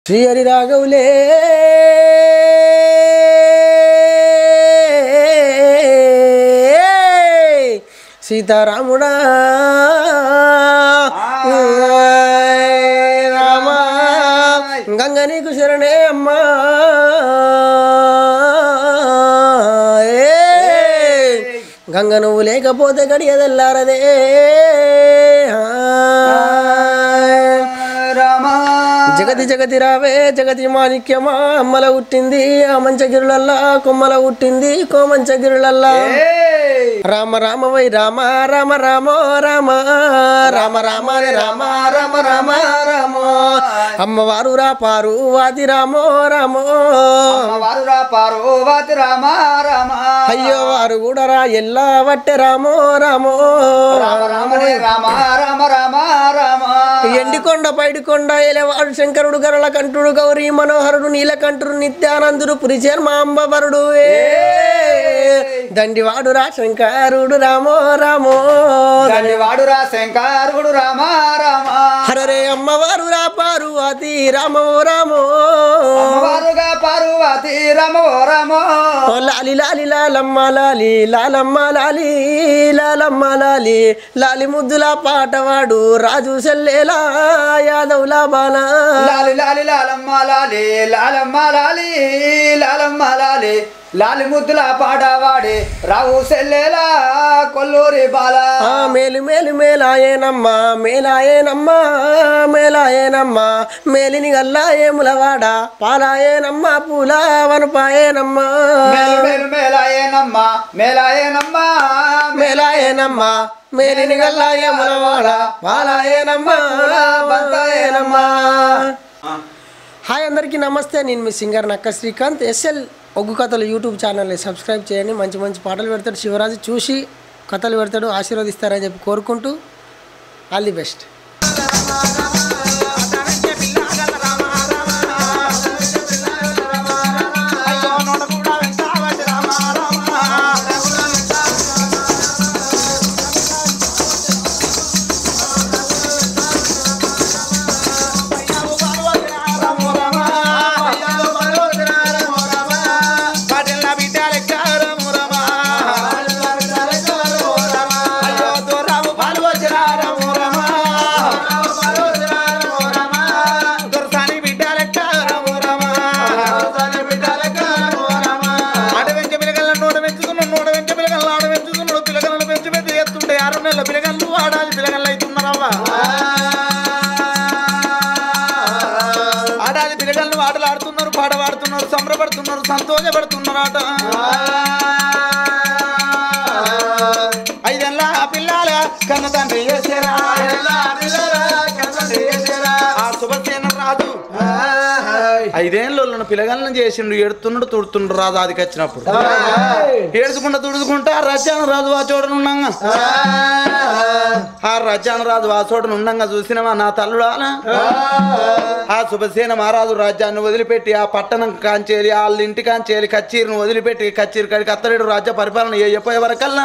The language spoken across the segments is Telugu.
శ్రీహరి రాఘవులే సీతారాముడా రామా గంగ నీకు శరణే అమ్మా గంగ నువ్వు లేకపోతే గడియదల్లారదే రామా జగతి జగతి రావే జగతి మాణిక్యమా అమ్మల పుట్టింది ఆ మంచగిరులల్లా కొమ్మల పుట్టింది కోమంచగిరులల్లా రామ రామ వై రామ రామ రామో రామ రామ రామ రే రామ రామ రామ రామ అమ్మవారు రా పారు వాది రామో రామో వారు రా పార్వతి రామ రామ అయ్యో వారు కూడా రా ఎల్లా వట్టె రామో రామో రామ రామ రే రామ రామ రామ రామ ఎండికొండ పైడికొండ ఎలవాడు శంకరుడు గరళ కంఠుడు గౌరీ మనోహరుడు నీలకంఠుడు నిత్యానందుడు పురిచర్మాంబవరుడు ఏ దండివాడు రా శంకరుడు రామో రామో దండి వాడు రా శంకరుడు రామ రామ హరరే అమ్మవారు రా పార్వతి రామో రామో వారుగా పార్వతి రామ ఓ రామ ఓ లాలి లాలి లాలమ్మ లాలి లాలమ్మ లాలి లాలమ్మ లాలి లాలి ముద్దుల పాటవాడు రాజు సెల్లేలా యాదవులా బాలా లాలి లాలి లాలమ్మ లాలి లాలమ్మ లాలి లాలమ్మ లాలి లాలి ముద్దుల పాడవాడి రావు సెల్లెలా కొల్లూరి బాల ఆ మేలు మేలు మేలాయేనమ్మా మేలాయేనమ్మా మేలాయేనమ్మా మేలిని గల్లాయేములవాడ పాలాయేనమ్మా పూల వనపాయేనమ్మా మేలు మేలు మేలాయేనమ్మా మేలాయేనమ్మా మేలాయేనమ్మా మేలిని గల్లాయేములవాడ పాలాయేనమ్మా పూల బంతాయేనమ్మా హాయ్ అందరికీ నమస్తే నేను మీ సింగర్ నక్క శ్రీకాంత్ ఎస్ఎల్ ఒగ్గు కథలు యూట్యూబ్ ఛానల్ని సబ్స్క్రైబ్ చేయండి మంచి మంచి పాటలు పెడతాడు శివరాజు చూసి కథలు పెడతాడు ఆశీర్వదిస్తారని చెప్పి కోరుకుంటూ ఆల్ ది బెస్ట్ పిల్లగల్లు ఆడాలి పిల్లగల్లు అవుతున్నారవ్వా ఆడాలి పిల్లగల్లు ఆటలు ఆడుతున్నారు పాట పాడుతున్నారు సంబరపడుతున్నారు సంతోషపడుతున్నారు ఆట ఐదెల్లా పిల్లాల కన్న తండ్రి చేసేరా ఆ శుభసేన రాజు ఐదేళ్ళు పిల్లగాళ్ళని చేసిండు ఎడుతున్నాడు తుడుతుండ్రు రాజు ఆదికి వచ్చినప్పుడు ఏడుచుకుంటా తుడుచుకుంటా రజాన రాజు ఆ చోటనుండంగా ఆ రజాన రాజు ఆ చోటనుండంగా చూసినవా నా తల్లుడాల ఆ శుభసేన మహారాజు రాజ్యాన్ని వదిలిపెట్టి ఆ పట్టణం కాంచేరి వాళ్ళ ఇంటి కాంచేరి కచ్చీరిని వదిలిపెట్టి కచ్చీరి కాడికి అత్తలేడు రాజ్య పరిపాలన అయిపోయే వరకల్లా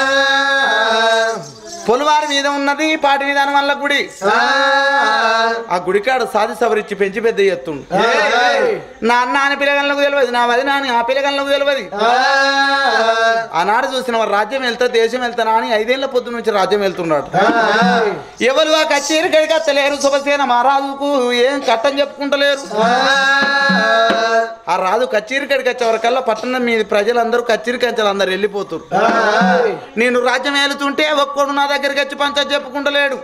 పొలవారి మీద ఉన్నది పాటి విధానం వల్ల గుడి ఆ గుడికాడ సాది సవరిచ్చి పెంచి పెద్ద ఎత్తుండు నా అన్న అని పిల్లగలకు తెలియదు నా వదిన అని ఆ పిల్లగలకు తెలియదు ఆనాడు చూసిన వారు రాజ్యం వెళ్తా దేశం వెళ్తానా అని ఐదేళ్ల పొద్దు నుంచి రాజ్యం వెళ్తున్నాడు ఎవరు ఆ కచేరి కడికి అత్తలేరు శుభసేన మహారాజుకు ఏం కట్టం చెప్పుకుంటలేరు ఆ రాజు కచేరి కడికి వచ్చే వరకల్లా పట్టణం మీద ప్రజలందరూ కచేరి కంచెలు అందరు వెళ్ళిపోతారు నేను రాజ్యం వెళ్తుంటే ఒక్కడు నా దగ్గరికి వచ్చి పంచాయతీ చెప్పుకుంటలేడు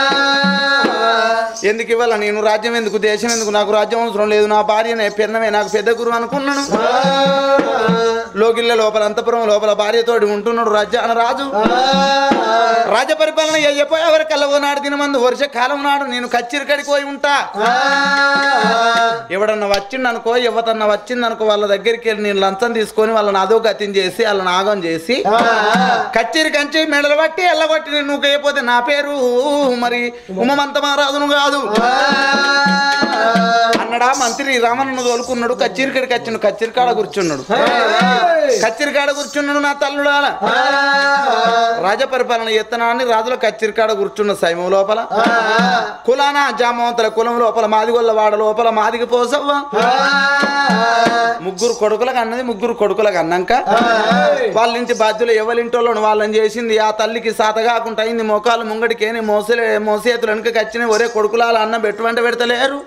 ఎందుకు ఇవ్వాల నేను రాజ్యం ఎందుకు దేశం ఎందుకు నాకు రాజ్యం అవసరం లేదు నా భార్యనే పెన్నమే నాకు పెద్ద గురువు అనుకున్నాను లోకిళ్ళ లోపల అంతపురం లోపల భార్యతోటి ఉంటున్నాడు రాజ్యాన రాజు రాజ పరిపాలన అయ్యపోయి ఎవరికల్లా నాడు దినమందు వర్షకాలం నాడు నేను కచ్చిరి కడికి పోయి ఉంటా ఎవడన్నా వచ్చిండు అనుకో ఎవతన్నా వచ్చింది అనుకో వాళ్ళ దగ్గరికి వెళ్ళి నేను లంచం తీసుకొని వాళ్ళని అదో గతిని చేసి వాళ్ళని ఆగం చేసి కచ్చేరి కంచి మెడలు పట్టి ఎల్లగొట్టి నేను నువ్వు అయిపోతే నా పేరు మరి ఉమమంత మహారాజును కాదు అన్నడా మంత్రి రామన్నను తోలుకున్నాడు కచ్చిరికడికి వచ్చిండు కచ్చిరికాడ కూర్చున్నాడు కచ్చిరికాడ కూర్చున్నాడు నా తల్లుడాల రాజ పరిపాలన ఎత్తనాన్ని రాజుల కచ్చిరికాడ కూర్చున్న సైమం లోపల కులాన జామవంతుల కులం లోపల మాదిగొల్ల వాడ లోపల మాదిగి పోసవ్వ ముగ్గురు కొడుకులకు అన్నది ముగ్గురు కొడుకులకు అన్నాక వాళ్ళ ఇంటి బాధ్యులు ఎవరింటోళ్ళను వాళ్ళని చేసింది ఆ తల్లికి సాత కాకుండా అయింది మోకాలు ముంగడికేని మోసలే మోసేతులు వెనుక కచ్చిన ఒరే కొడుకులాల అన్న పెట్టు వెంట పెడతలేరు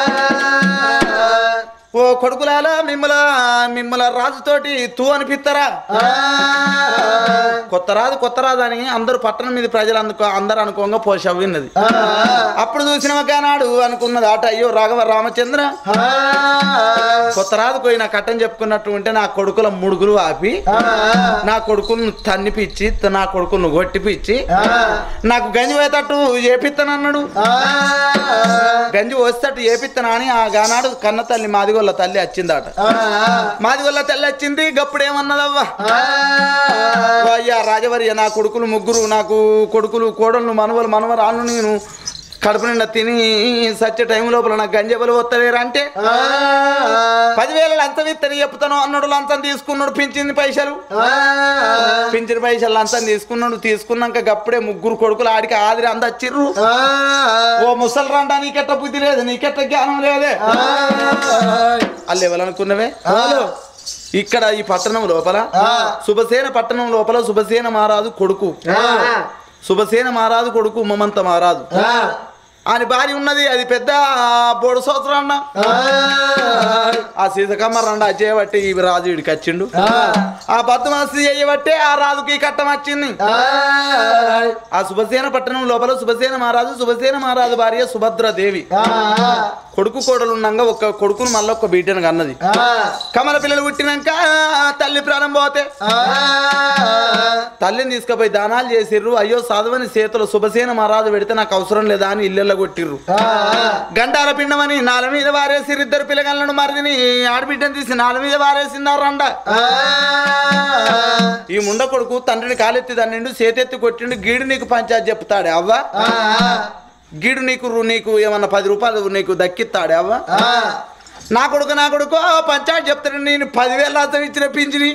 ఓ కొడుకులాల మిమ్మల మిమ్మల రాజుతోటి తూ అనిపిస్తారా కొత్త రాజు కొత్త రాజు అని అందరూ పట్టణం మీద ప్రజలు అందుకో అందరు అనుకోగా పోషవ్విన్నది అప్పుడు చూసిన నాడు అనుకున్నది ఆట అయ్యో రాఘవ రామచంద్ర కొత్త రాజు పోయి నా కట్టం చెప్పుకున్నట్టు ఉంటే నా కొడుకుల ముడుగులు ఆపి నా కొడుకులను తన్నిపిచ్చి నా కొడుకులను కొట్టిపిచ్చి నాకు గంజి పోయేటట్టు చేపిస్తానన్నాడు గంజి వస్తట్టు చేపిస్తానా అని ఆ గానాడు కన్న తల్లి మాదిగొల్ల తల్లి వచ్చిందట మాదిగొల్ల తల్లి వచ్చింది గప్పుడేమన్నదవ్వా ఓ అయ్యా రాజవర్య నా కొడుకులు ముగ్గురు నాకు కొడుకులు కోడళ్ళు మనవలు మనవరాళ్ళు నేను కడుపు నిండా తిని సచ్చే టైం లోపల నాకు గంజబలు వస్తలేరు అంటే పదివేల లంచం ఇత్తని చెప్తాను అన్నాడు లంచం తీసుకున్నాడు పింఛింది పైసలు పింఛిన పైసలు లంచం తీసుకున్నాడు తీసుకున్నాక గప్పుడే ముగ్గురు కొడుకులు ఆడికి ఆదిరి అందచ్చిర్రు ఓ ముసలి రండా నీకెట్ట బుద్ధి లేదు నీకెట్ట జ్ఞానం లేదే వాళ్ళు ఎవరనుకున్నవే ఇక్కడ ఈ పట్టణం లోపల శుభసేన పట్టణం లోపల శుభసేన మహారాజు కొడుకు శుభసేన మహారాజు కొడుకు ఉమ్మమంత మహారాజు ఆయన భార్య ఉన్నది అది పెద్ద బోడు సంవత్సరం అన్న ఆ సీతకమ్మ రండ చేయబట్టి ఈ రాజు ఇడికి వచ్చిండు ఆ పద్మాసి చేయబట్టే ఆ రాజుకి ఈ కట్టం వచ్చింది ఆ శుభసేన పట్టణం లోపల శుభసేన మహారాజు శుభసేన మహారాజు భార్య సుభద్రదేవి కొడుకు కోడలు ఉన్నాక ఒక కొడుకును మళ్ళీ ఒక బిడ్డను కన్నది కమల పిల్లలు పుట్టినాక తల్లి ప్రాణం పోతే తల్లిని తీసుకుపోయి దానాలు చేసిర్రు అయ్యో సాధువని చేతులు శుభసేన మహారాజు పెడితే నాకు అవసరం లేదా అని ఇల్లెల్ల కొట్టిర్రు గండాల పిండమని నాల మీద వారేసిర్రు ఇద్దరు పిల్లగాళ్ళను మరిదిని ఆడబిడ్డను తీసి నాల మీద వారేసినారు రండ ఈ ముండ కొడుకు తండ్రిని కాలెత్తి దన్నిండు చేతెత్తి కొట్టిండు గీడు నీకు పంచాయతీ చెప్తాడే అవ్వ గీడు నీకు రు- నీకు ఏమన్నా పది రూపాయలు నీకు దక్కిస్తాడే అవ్వ నా కొడుకు నా కొడుకు పంచాయతీ చెప్తాడు నేను పదివేల లాసం ఇచ్చిన పింఛని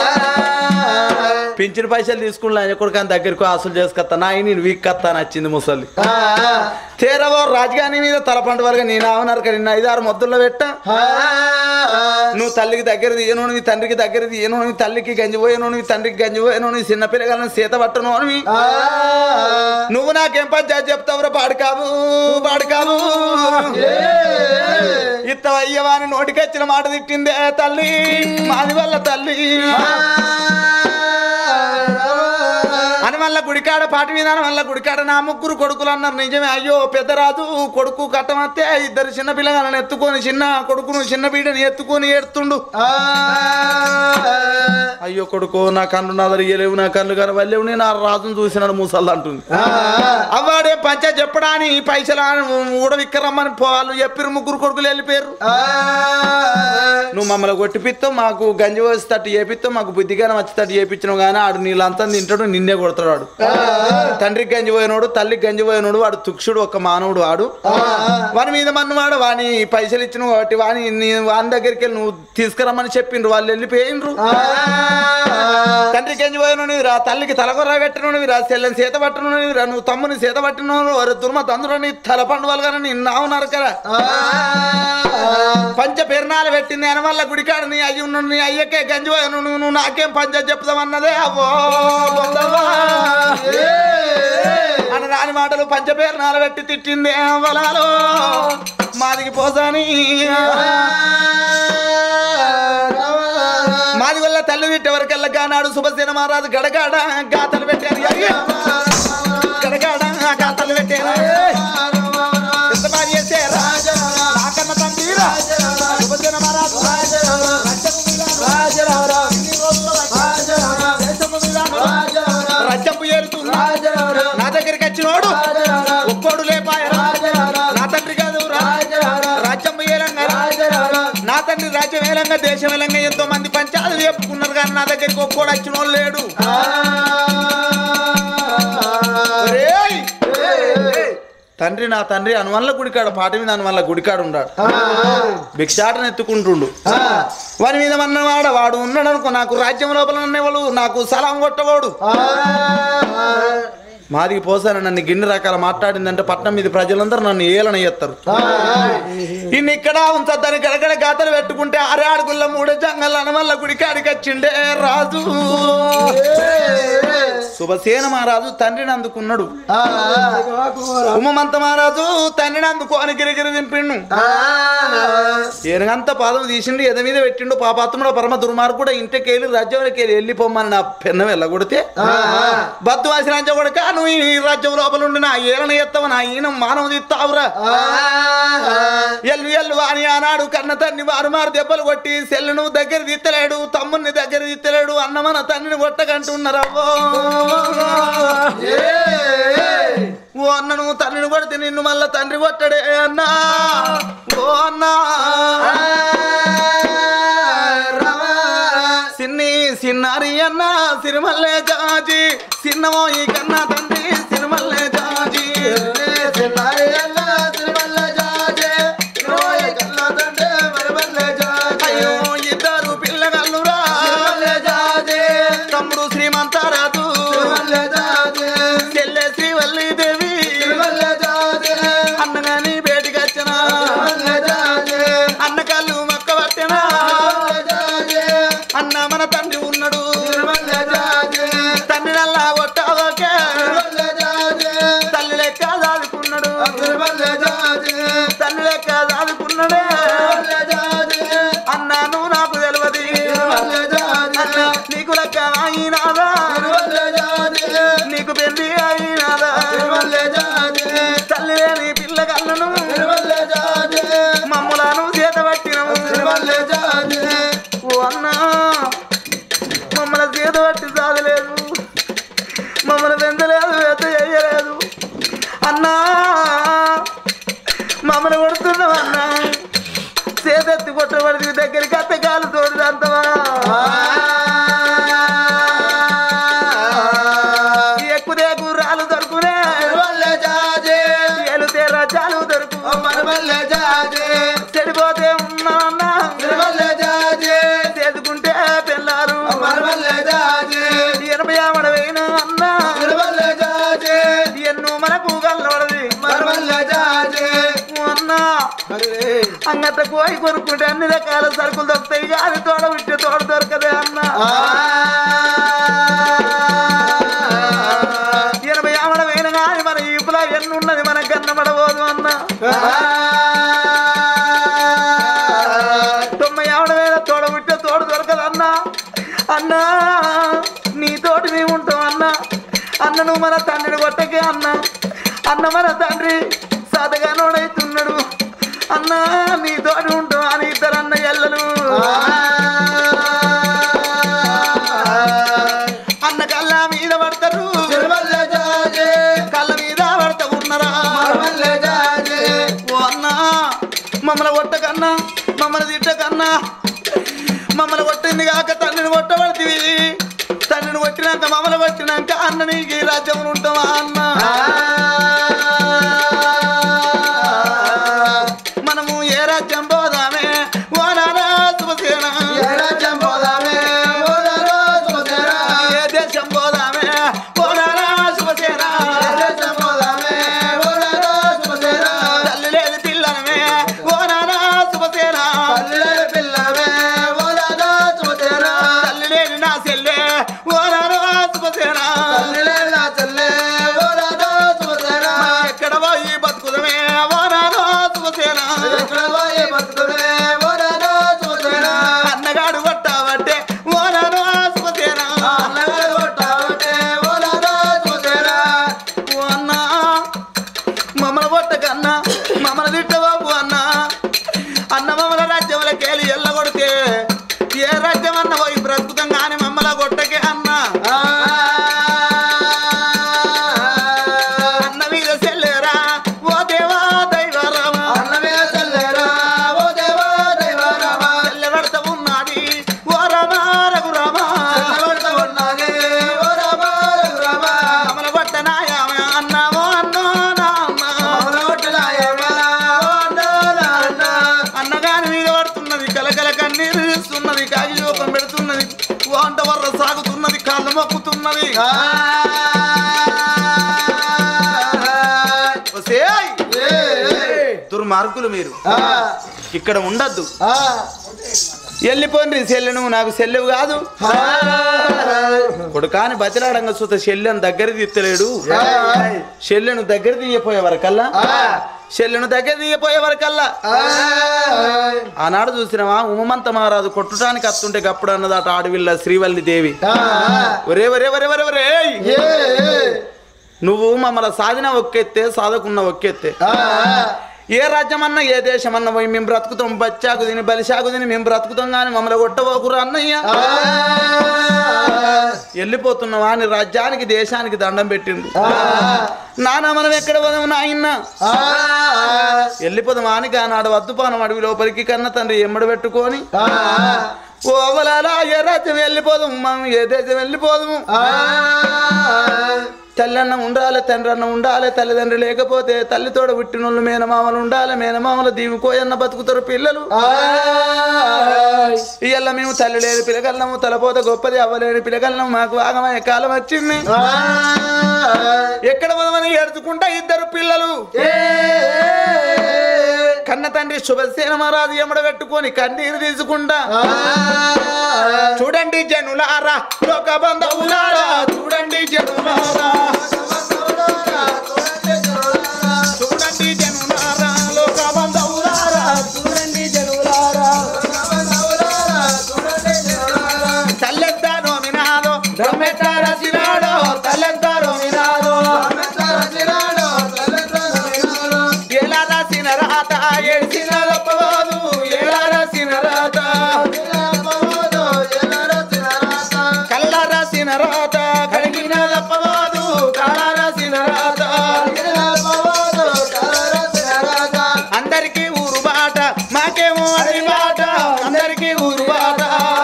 పింఛన్ పైసలు తీసుకుని ఆయన కొడుకు ఆయన దగ్గరకు ఆసులు చేసుకొస్తా నా నేను వీక్ కత్తా నచ్చింది ముసలి తీరవో రాజధాని మీద తలపంట వరకు నేను ఆవునరక నిన్న ఐదారు మొద్దుల్లో పెట్ట నువ్వు తల్లికి దగ్గర తీయను నీ తండ్రికి దగ్గర తీయను నీ తల్లికి గంజిపోయాను నీ తండ్రికి గంజిపోయాను నీ చిన్న పిల్లగాలను సీత పట్టను అని నువ్వు నాకేం పంచాయతీ చెప్తావురా పాడుకావు పాడుకావు ఇత్త అయ్యవాని నోటికొచ్చిన మాట తిట్టిందే తల్లి మాది వల్ల తల్లి అని వల్ల గుడికాడ పాటి విధానం వల్ల గుడికాడ నా ముగ్గురు కొడుకులు అన్నారు నిజమే అయ్యో పెద్దరాజు కొడుకు కట్టమత్తే ఇద్దరు చిన్న పిల్లగాలను ఎత్తుకొని చిన్న కొడుకును చిన్న బిడ్డని ఎత్తుకొని ఏడుతుండు అయ్యో కొడుకు నా కళ్ళు నా దరియలేవు నా కళ్ళు గారు వెళ్ళేవు నేను ఆ రాజును చూసినాడు మూసల్ది అంటుంది అవ్వాడే పంచ చెప్పడాని పైసలు ఊడవిక్కరమ్మని వాళ్ళు చెప్పిరు ముగ్గురు కొడుకులు వెళ్ళిపోయారు నువ్వు మమ్మల్ని కొట్టిపిస్తావు మాకు గంజి వచ్చేటట్టు చేపిస్తావు మాకు బుద్ధిగానం వచ్చేటట్టు చేపించినావు కానీ ఆడు నీళ్ళంతా తింటాడు నిన్నే కొడతాడు వాడు తండ్రికి గంజి పోయినోడు తల్లికి గంజి పోయినోడు వాడు తుక్షుడు ఒక మానవుడు వాడు వాని మీద మన్నవాడు వాని పైసలు ఇచ్చిన కాబట్టి వాని నీ వాని దగ్గరికి వెళ్ళి నువ్వు తీసుకురమ్మని చెప్పిండ్రు వాళ్ళు వెళ్ళిపోయిండ్రు తండ్రికి గంజి పోయినోడు రా తల్లికి తలకొర కట్టినోడు రా చెల్లెని సీత పట్టినోడు రా నువ్వు తమ్ముని సీత పట్టినోడు వారు దుర్మ తందురని తల పండుగలు కానీ నిన్ను నావున్నారు కదా పంచ పెరునాలు పెట్టింది అని వల్ల గుడికాడు నీ అయ్యి ఉన్నాడు నీ అయ్యకే గంజిపోయాను నువ్వు నువ్వు నాకేం పంచ చెప్తామన్నదే అవ్వో పొందవ్వా. అని రాని మాటలు పంచ పేరునాలు పెట్టి తిట్టింది వలాలో మాదికి పోసాని మాది వల్ల తల్లి తిట్టే వరకల్లా గానాడు శుభసేన మహారాజు గడగాడ గాతలు పెట్టారు అయ్యో. గడగాడ గాతలు పెట్టారు ఎంత బాగా చేశారా? నాకన్న తండ్రిరా. శుభసేన మహారాజు రచ్చపు ఏలుతుంది నా దగ్గరికి వచ్చినోడు ఒక్కోడు లేపాయ నా తండ్రి కాదు రాజ్యం ఏలంగా నా తండ్రి రాజ్యం ఏలంగా దేశం ఏలంగా ఎంతో మంది పంచాలు చెప్పుకున్నారు కానీ నా దగ్గరికి ఒక్కోడు వచ్చినోడు లేడు ఒరేయ్! తండ్రి నా తండ్రి అనువల్ల గుడికాడు పాట మీద అనువల్ల గుడికాడు ఉన్నాడు భిక్షాటను ఎత్తుకుంటుండు వారి మీద మన్నవాడ వాడు ఉన్నాడు అనుకో నాకు రాజ్యం లోపల ఉన్నవాడు నాకు సలాం కొట్టవాడు మాదికి పోసాను నన్ను గిన్నె రకాల మాట్లాడిందంటే పట్నం మీద ప్రజలందరూ నన్ను ఏలన ఎత్తారు ఇన్ని ఇక్కడ ఉంచద్దని కడకడ గాతలు పెట్టుకుంటే అరే అడుగుల మూడు జంగల్ అనవల్ల గుడికాడికి వచ్చిండే రాజు శుభసేన మహారాజు తండ్రిని అందుకున్నాడు ఉమమంత మహారాజు తండ్రిని అందుకోని గిరిగిరి దింపిండు ఏనుగంత పాదం తీసిండు ఎద మీద పెట్టిండు పాపాత్ముడు పరమ దుర్మార్గుడు ఇంటికి వెళ్ళి రాజ్యంలోకి వెళ్ళి వెళ్ళిపోమ్మని నా పెన్నం వెళ్ళగొడితే బద్దు వాసి రాజ్యం కొడక నువ్వు ఈ రాజ్యం లోపల ఉండి నా ఏలన ఎత్తవ నా ఈయన మానవ తీస్తావురా ఎల్లు ఎల్లు అని ఆనాడు కన్న తండ్రి వారు మారు దెబ్బలు కొట్టి సెల్లును దగ్గర తీత్తలేడు తమ్ముని దగ్గర తీత్తలేడు అన్నమన తండ్రిని కొట్టకంటున్నారవ్వో ఓ అన్న నువ్వు తండ్రిని కొడితే నిన్ను మళ్ళా తండ్రి కొట్టడే అన్నా ఓ అన్నా సిన్ని సిన్నారి అన్న సిరిమల్లే జాజి సిన్నమో ఈ కన్నా తండ్రి సిరిమల్లే జాజి అయ్యో ఇద్దరు పిల్లగల్లురా తమ్ముడు శ్రీమంతరాజు చెల్లె శ్రీవల్లి దేవి అన్నగాని బయటికి వచ్చిన అన్న కళ్ళు మొక్క పట్టిన అన్న మన తండ్రి ఉన్నాడు తండ్రి నల్లా కొట్టావకే తల్లి లెక్క దాదుకున్నాడు తల్లి లెక్క దాదుకున్నాడే అన్న నువ్వు నాకు తెలియదు అన్న నీకు లెక్క అయినాదా నీకు పెళ్లి అయినాదా తల్లి లేని పిల్ల కళ్ళను మమ్ములను చేత పట్టినము ఓ అన్న మమ్మల్ని చేత పట్టి సాధలేదు మమ్మల్ని పెంచలేదు పెద్ద చేయలేదు అన్నా మమ్మల్ని కొడుతున్నావు అన్న చేతెత్తి కొట్టబడి దగ్గరికి అత్త కాలు తోడు అంతవా ఎక్కుదే గుర్రాలు దొరుకునే ఏలుతే రజాలు దొరుకు చెడిపోతే ఉన్నా చేసుకుంటే పిల్లారు ఎనభై ఆమడ వేయిన అన్నా ఎన్నో మనకు గల్లవడది అన్నా అంగత కోయి కొనుక్కుంటే అన్ని రకాల సరుకులు దొరుకుతాయి కానీ తోడ విట్టే తోడ దొరకదే అన్నా ఎనభై ఆమడ వేయిన కానీ మన ఈపులా ఎన్ని ఉన్నది మన గన్నమడబోదు అన్న తొంభై ఆవిడ వేల తోడ విట్టే తోడ దొరకదు అన్నా అన్నా నీతోటి మేము ఉంటాం అన్నా అన్న నువ్వు మన తండ్రిని కొట్టకే అన్న అన్న మన తండ్రి సతగానోడైతున్నాడు అన్నా నీతోటి ఉంటాం అని ఇద్దరు అన్న ఎల్లలు అన్న కళ్ళ మీద పడతారు కళ్ళ మీద పడతా ఉన్నారా ఓ అన్నా మమ్మల్ని కొట్టకన్నా మమ్మల్ని తిట్టకన్నా మమ్మల్ని కొట్టింది కాక తండ్రిని కొట్టబడుతుంది తండ్రిని కొట్టినాక మమ్మల్ని కొట్టినాక అన్న నీకు ఈ రాజ్యం ఉంటావా అన్న మనము ఏ రాజ్యం పోదామే ఓ నారా శుభసేన ఏ దేశం పోదామే ఓ నారా శుభసేన తల్లి లేదు పిల్లనమే ఓ నారా శుభసేన తల్లి లేని నా చెల్లె ఓ నారా శుభసేన ఎక్కడ పోయి బతుకుదమే ఓ నారా శుభసేన అన్నగాడు కొట్టావంటే ఓ నారా శుభసేన ఓ అన్నా మమ్మల్ని కొట్టకన్నా మమ్మల్ని తిట్టబాబు అన్న అన్న మమ్మల్ని రాజ్యములకేలి ఎల్లగొడితే ఏ రాజ్యం అన్న పోయి బ్రతుకుతాం కానీ మమ్మల్ని కొట్టకే అన్న అన్న మీద చెల్లేరా ఓ దేవా దైవరామా చెల్లె పడత ఉన్నది ఓ రమా రఘురామా అమల పట్ట నాయామ అన్నామో అన్నో నా అన్న మీద పడుతున్నది కలకల కన్నీరు తీస్తున్నది కాగి జోకం పెడుతున్నది వంట వర్ర సాగుతున్నది కాళ్ళు మొక్కుతున్నది ఒసేయ్! దుర్మార్గులు మీరు ఇక్కడ ఉండద్దు వెళ్ళిపోండి సెల్లెను నాకు సెల్లెవు కాదు కొడుకాని బతిలాడంగా చూత శల్యను దగ్గర తీత్తలేడు శల్యను దగ్గర తీయపోయే వరకల్లా శల్యను దగ్గర తీయపోయే వరకల్లా ఆనాడు చూసినవా ఉమంత మహారాజు కొట్టడానికి అత్తుంటే గప్పుడు అన్నదాట ఆడవిల్ల శ్రీవల్లి దేవి ఒరే ఒరే ఒరే ఒరే ఒరే నువ్వు మమ్మల్ని సాధిన ఒక్కెత్తే సాధకున్న ఒక్కెత్తే ఏ రాజ్యమన్నా ఏ దేశమన్నా పోయి మేము బ్రతుకుతాం బచ్చాకు తిని బలిశాకు తిని మేము బ్రతుకుతాం కానీ మమ్మల్ని కొట్టబోకురు అన్నయ్య వెళ్ళిపోతున్నావా అని రాజ్యానికి దేశానికి దండం పెట్టిండు నానా మనం ఎక్కడ పోదాం నాయన్న వెళ్ళిపోదాం ఆనికి ఆనాడు వద్దుపానం అడవి లోపలికి కన్న తండ్రి ఎమ్మడి పెట్టుకొని ఓవలాలా ఏ రాజ్యం వెళ్ళిపోదాము మనం ఏ దేశం వెళ్ళిపోదాము తల్లన్న ఉండాలి తండ్రి అన్న ఉండాలి తల్లిదండ్రి లేకపోతే తల్లితోడ పుట్టినోళ్ళు మేనమామలు ఉండాలి మేనమామలు దీవుకోయన్న బతుకుతారు పిల్లలు ఇయ్యాల మేము తల్లి లేని పిలగలము తలపోత గొప్పది అవ్వలేని పిలగలము మాకు ఆగమయ్యే కాలం వచ్చింది ఎక్కడ పోదామని ఏడుచుకుంటా ఇద్దరు పిల్లలు కన్న తండ్రి శుభసేన మహారాజు ఎమ్మడ పెట్టుకొని కన్నీరు తీసుకుంటా చూడండి జనులారా లోక బంధువులారా చూడండి జనులారా చూడండి జనులారా లోక బంధువులారా చూడండి జనులారా తల్లెత్తారో వినాదో బ్రహ్మెత్తార సినాడో తల్లెత్తారో వినాదో ఎలా రాసిన రాత ఏడ్చిన తప్పవాదు ఎలా రాసిన రాత కళ్ళ రాసిన రాత కడిగిన తప్పవాదు కాళ రాసిన రాత అందరికీ ఊరు బాట మాకేమో అది బాట అందరికీ ఊరు బాట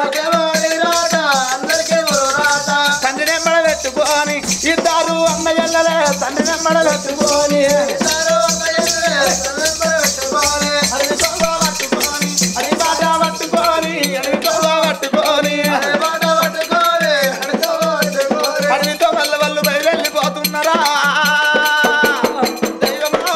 తండ్రి నెమ్మడ పెట్టుకొని ఇద్దరు అన్నయ్యలే తండ్రి నెమ్మడ పెట్టుకొని అడవి తోవ పట్టుకొని అడవి బాట పట్టుకొని అడవి తోవ పట్టుకొని అడవితో వల్ల వాళ్ళు బయలు వెళ్ళిపోతున్నారా దైవమా.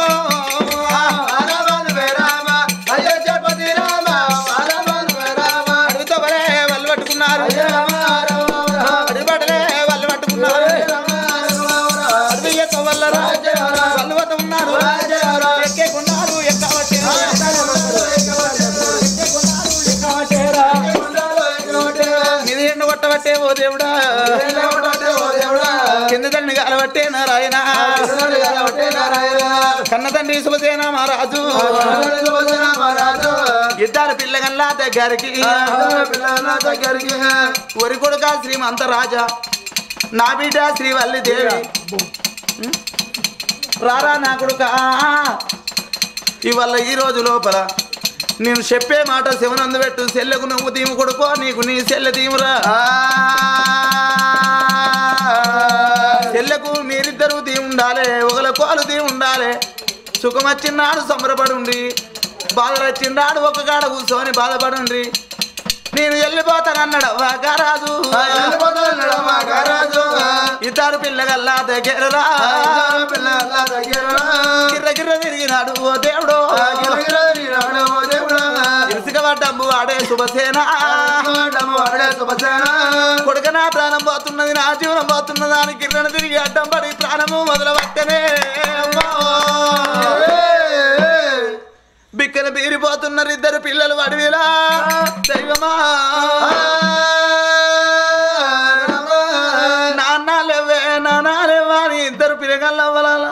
అడవితో వలే వాళ్ళు పట్టుకున్నారు అడవి బట్టలే వాళ్ళు పట్టుకున్నారు అడవి ఎక్క వల్ల వాళ్ళు వద్ద ఉన్నారు ఎక్కేకున్నారు ఇది ఎండు కొట్టబట్టే ఓ దేవుడా కింద తండ్రి కాలబట్టే నారాయణ కన్న తండ్రి శుభసేన మహారాజు ఇద్దరు పిల్లగల్లా దగ్గరికి ఒరి కొడుక శ్రీమంత రాజా నా బిడ్డ శ్రీవల్లి దేవి రారా నా కొడుక ఇవాళ ఈ రోజు లోపల నేను చెప్పే మాట శివనందు పెట్టు సెల్లెకు నువ్వు దీము కొడుకో నీకు నీ సెల్లె దీమురా సెల్లెకు మీరిద్దరూ దీ ఉండాలి ఒకల కోలు దీ ఉండాలి సుఖం వచ్చినాడు సంబరపడుండి బాధ వచ్చినాడు ఒక కాడ కూర్చొని బాధపడుండ్రి నేను వెళ్ళిపోతానన్నాడు వాకరాజు ఇద్దరు పిల్లగల్లా దగ్గరరా గిర్ర గిర్ర తిరిగినాడు ఓ దేవుడు ఇసుక పడ్డంబు వాడే శుభసేన కొడుక నా ప్రాణం పోతున్నది నా జీవనం పోతున్నది అని గిర్రను తిరిగి అడ్డం పడి ప్రాణము మొదలు పట్టనే బిక్కన బీరిపోతున్నారు ఇద్దరు పిల్లలు అడవిలా దైవమా నాన్న లేవే నాన్న లేవా అని ఇద్దరు పిల్లగల్ల అవ్వాల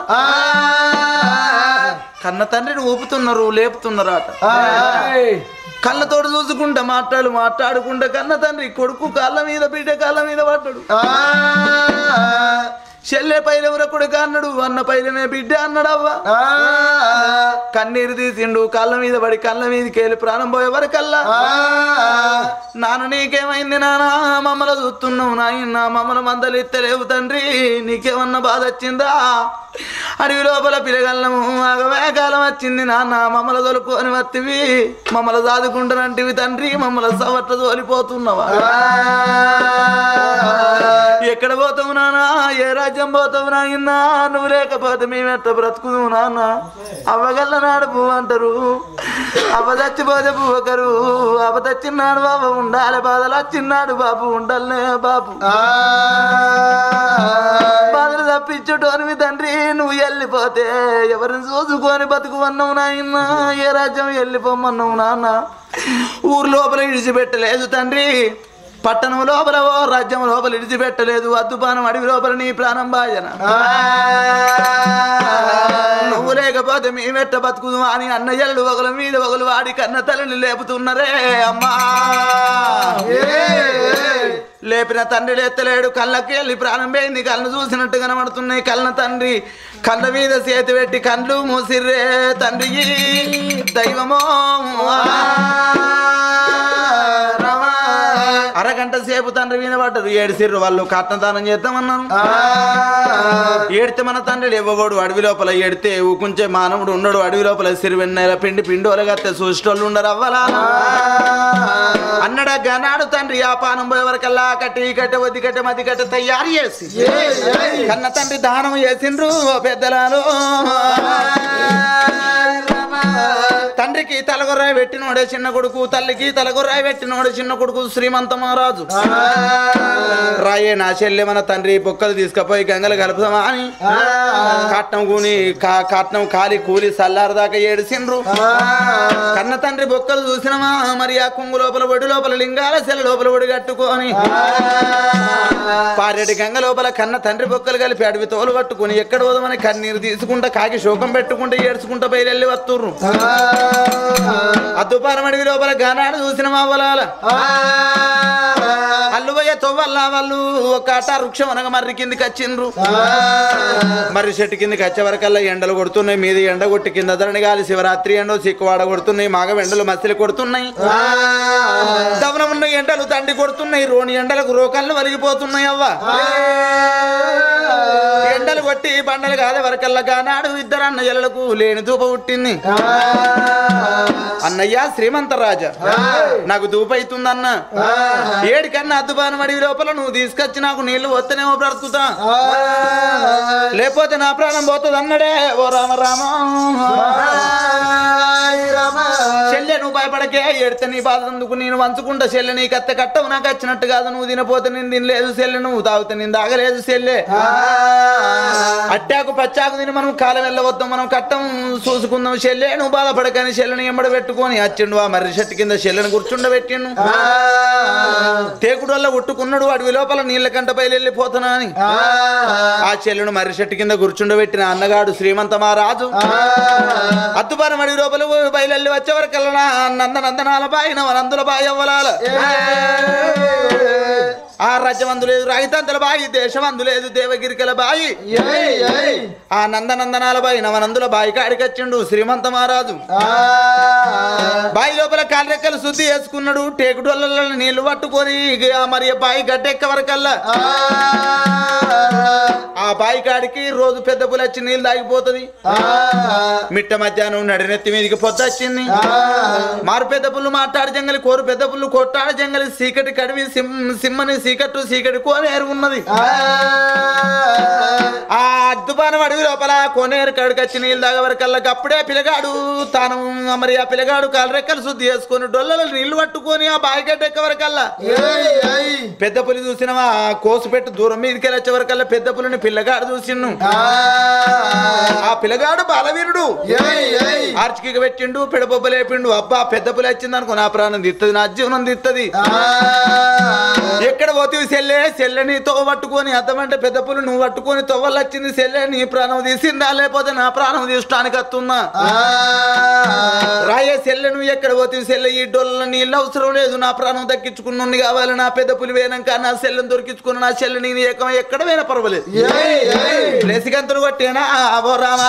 కన్న తండ్రిని ఊపుతున్నారు లేపుతున్నారు అట కళ్ళతోడు చూసుకుంటా మాట్లాడు మాట్లాడుకుంటా కన్న తండ్రి కొడుకు కాళ్ళ మీద బిడ్డ కాళ్ళ మీద పడ్డాడు చెల్లె పైలెవర కొడుకు అన్నాడు అన్న పైలమే బిడ్డ అన్నాడు అవ్వ కన్నీరు తీసిండు కళ్ళ మీద పడి కళ్ళ మీదకి వెళ్ళి ప్రాణం పోయే వరకల్లా నాన్న నీకేమైంది నానా మమ్మల్ని చూస్తున్నావు నాయన మమ్మల్ని మందలు ఎత్తలేవు తండ్రి నీకేమన్నా బాధ వచ్చిందా అడవి లోపల పిలగలము ఆగవే కాలం వచ్చింది నాన్న మమ్మల్ని తోలుకొని వత్తివి మమ్మల్ని దాదుకుంటానంటివి తండ్రి మమ్మల్ని సవట్ల తోలిపోతున్నావా ఎక్కడ పోతావు నానా ఏ రాజ్యం పోతావు నాయనా నువ్వు లేకపోతే మేము ఎట్ట బ్రతుకుదు నాన్న అవ్వగల్ల నాడు పువ్వు అంటారు అవ్వ చచ్చిపోతే పువ్వకరు అవ్వ తెచ్చిన్నాడు బాబు ఉండాలి బాధలు వచ్చిన్నాడు బాబు ఉండాలనే బాబు బాధలు తప్పించుటోనివి తండ్రి నువ్వు వెళ్ళిపోతే ఎవరిని చూసుకొని బతుకుమన్నావు నాయన ఏ రాజ్యం వెళ్ళిపోమన్నావు నాన్న ఊరు లోపల విడిచిపెట్టలేదు తండ్రి పట్టణం లోపల ఓ రాజ్యం లోపల విడిచిపెట్టలేదు అద్దుపానం అడవి లోపల నీ ప్రాణం బాజన నువ్వు లేకపోతే మేమెట్ట బతుకుదు అని అన్నయ్యలు ఒకల మీద ఒకరు వాడి కన్న తల్లిని లేపుతున్నారే అమ్మా లేపిన తండ్రి లేత్తలేడు కళ్ళకి వెళ్ళి ప్రాణం పోయింది కళ్ళు చూసినట్టు కనబడుతున్నాయి కళ్ళ తండ్రి కళ్ళ మీద చేతి పెట్టి కళ్ళు మూసిర్రే తండ్రి దైవమో అరగంట సేపు తండ్రి మీద పడ్డరు ఏడిసిర్రు వాళ్ళు కట్నదానం చేద్దామన్నాను ఏడితే మన తండ్రి ఇవ్వబోడు అడవి లోపల ఏడితే ఊకుంచే మానవుడు ఉండడు అడవి లోపల సిరివెన్నెల పిండి పిండి ఒలగత్తే చూసేటోళ్ళు ఉండరు అవ్వలా అన్నడా గనాడు తండ్రి ఆ పానం పోయే వరకల్లా కట్టి కట్టె వద్ది కట్టె మది కట్టె తయారు చేసి కన్న తండ్రి దానం చేసిండ్రు ఓ పెద్దలాలు తండ్రికి తలగొర్రాయి పెట్టినోడే చిన్న కొడుకు తల్లికి తలగొర్రాయి పెట్టినోడే చిన్న కొడుకు శ్రీమంత మహారాజు రాయే నా చెల్లె మన తండ్రి బొక్కలు తీసుకుపోయి గంగలు కలుపుదామా అని కట్నం కూని కా- కట్నం కాలి కూలి సల్లారు దాకా ఏడిసిండ్రు కన్న తండ్రి బొక్కలు చూసినమా మరి ఆ కుంగు లోపల ఒడి లోపల లింగాల సెల లోపల ఒడి కట్టుకొని పారెడి గంగ లోపల కన్న తండ్రి బొక్కలు కలిపి అడవి తోలు పట్టుకుని ఎక్కడ పోదామని కన్నీరు తీసుకుంటా కాకి శోకం పెట్టుకుంటా ఏడ్చుకుంటా బయలువెళ్ళి వస్తుర్రు అద్దుపారం అడవి లోపల గానాడు చూసిన మా పొలాల అల్లువయ్య తొవ్వల్ల వాళ్ళు ఒక అట వృక్షం అనగా మర్రి కిందికి వచ్చిండ్రు మర్రి చెట్టు కిందకి వచ్చే వరకల్లా ఎండలు కొడుతున్నాయి మీద ఎండ కొట్టి కింద ధరణి గాలి శివరాత్రి ఎండ సిక్కువాడ కొడుతున్నాయి మాగ ఎండలు మసిలి కొడుతున్నాయి దవనమున్న ఎండలు తండి కొడుతున్నాయి రోని ఎండలకు రోకళ్ళు వలిగిపోతున్నాయి అవ్వ ఎండలు కొట్టి బండలు కాదే వరకల్లా కానాడు ఇద్దరు అన్నయ్యలకు లేని దూప పుట్టింది అన్నయ్య శ్రీమంత రాజా నాకు దూప అవుతుందన్న ఏడికన్నా అద్దుబాను అడివి లోపల నువ్వు తీసుకొచ్చి నాకు నీళ్లు వస్తేనేమో బ్రతుకుతా లేకపోతే నా ప్రాణం పోతుంది అన్నడే ఓ రామ రామ చెల్లె నువ్వు భయపడకే ఎడితే నీ బాధ అందుకు నేను వంచుకుంటా చెల్లె నీ కత్త కట్టవు నాకు వచ్చినట్టు కాదు నువ్వు తినపోతే నేను తినలేదు చెల్లె నువ్వు తాగితే నేను తాగలేదు చెల్లె అట్టాకు పచ్చాకు తిని మనం కాలం వెళ్ళవద్దాం మనం కట్టం చూసుకుందాం చెల్లె నువ్వు బాధపడకని చెల్లెని ఎంబడ పెట్టుకొని వచ్చిండు ఆ మర్రి చెట్టు కింద చెల్లెని కూర్చుండబెట్టిండు తేకుడు వల్ల ఉట్టుకున్నాడు అడవి లోపల నీళ్ళ కంట బయలుపోతున్నా అని ఆ చెల్లెను మర్రి చెట్టు కింద కూర్చుండబెట్టిన అన్నగాడు శ్రీమంత మహారాజు అద్దుపారం అడవి లోపల బయలు వచ్చే వరకు నంద నందనాల బాయి నవనందుల బాయి అవ్వలాల ఆ రాజ్యమందు లేదు రాయితంతుల బాయి దేశమందు లేదు దేవగిరికల బాయి ఆ నందనందనాల బాయి నవనందుల బాయి కాడికి వచ్చిండు శ్రీమంత మహారాజు బాయి లోపల కాళ్ళెక్కలు శుద్ధి చేసుకున్నాడు టేకుడోళ్ళ నీళ్లు పట్టుకొని ఇక మరి ఆ బాయి గడ్డెక్క వరకల్లా ఆ బాయి కాడికి రోజు పెద్ద పులి వచ్చి నీళ్ళు తాగిపోతుంది మిట్ట మధ్యాహ్నం నడినెత్తి మీదకి పొద్దొచ్చింది మారు పెద్ద పుల్లు మాట్లాడు జంగలి కోరు పెద్ద పుల్లు కొట్టాడు జంగలి సీకటి కడివి సిమ్- సిమ్మని సీకట్టు సీకటి కోనేరు ఉన్నది ఆ అద్దుపానం అడవి లోపల కోనేరు కడికి వచ్చి నీళ్ళు తాగే వరకల్లా అప్పుడే పిల్లగాడు తాను మరి ఆ పిల్లగాడు కాలు రెక్కలు శుద్ధి చేసుకొని డొల్లలో నీళ్లు పట్టుకొని ఆ బాయి గడ్డ ఎక్క వరకల్లా పెద్ద పులి చూసినవా కోసు పెట్టి దూరం మీదకి వచ్చే వరకల్లా పెద్ద పులిని పిల్లగాడు చూసిండు ఆ పిల్లగాడు బాలవీరుడు ఆర్చికి పెట్టిండు పిడబొబ్బ లేపిండు అబ్బా పెద్ద పులి వచ్చింది అనుకో నా ప్రాణం దిత్తది నా జీవనం దిత్తది ఎక్కడ పోతివి సెల్లే సెల్లె నీ తొవ్వ పట్టుకొని అద్దమంటే పెద్ద పులు నువ్వు పట్టుకొని తొవ్వలు వచ్చింది సెల్లె నీ ప్రాణం తీసిందా లేకపోతే నా ప్రాణం తీసడానికి వస్తున్నా రాయే సెల్లె నువ్వు ఎక్కడ పోతివి సెల్లె ఈ డొల్ల నీళ్ళు అవసరం లేదు నా ప్రాణం దక్కించుకున్నుండి కావాలి నా పెద్ద పులి వేనాక నా సెల్లెని దొరికించుకున్న నా సెల్లె నేను ఏకం ఎక్కడ పోయినా పర్వాలేదు లేసిగంతులు కొట్టేనా ఓ రామా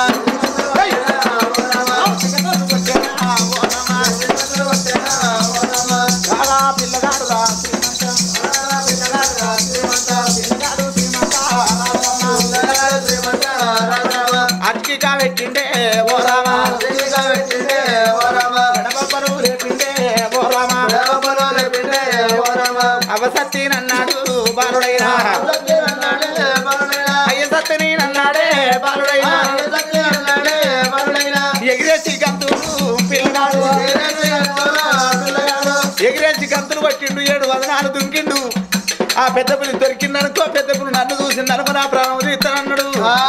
రారా పిల్లగాడు రా అక్కి కాబెట్టిండే ఓ రామా గడపప్పను లేపిండే ఓ రామా అవసత్తి నన్నాడు బాలుడైనా అయ్య సత్తిని నన్నాడే బాలుడైనా ఎగిరేసి గంతులు పిల్లగాడు ఎగిరేసి గంతులు పట్టిండు ఏడు వదనాలు దుంకిండు ఆ పెద్ద పులి దొరికిందనుకో పెద్ద పులి నన్ను చూసిందనుకో నా ప్రాణం తీస్తానన్నాడు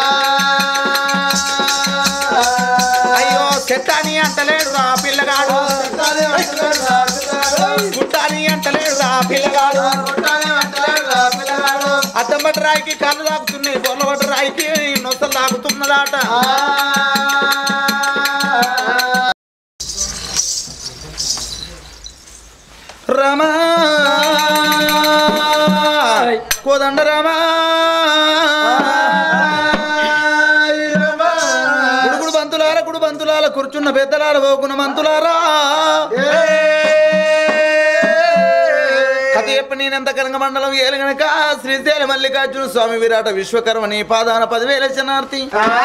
అయ్యో చెట్టాని అంటలేడు రా పిల్లగాడు గుట్టాని అంటలేడు రా పిల్లగాడు అద్దం రాయికి కళ్ళు తాగుతున్నాయి బొల్లబట్టి రాయికి నొత్తలు తాగుతున్నదాట రమా కోదండ రమా గుడుగుడు బంతులార గుడు బంతులాల కూర్చున్న పెద్దలార పోకున్న మంతులారా కథ చెప్ప నేనెంత కనక మండలం ఏలు గనక శ్రీశైల మల్లికార్జున స్వామి విరాట విశ్వకర్మ నీ పాదాన పదివేల శనార్థి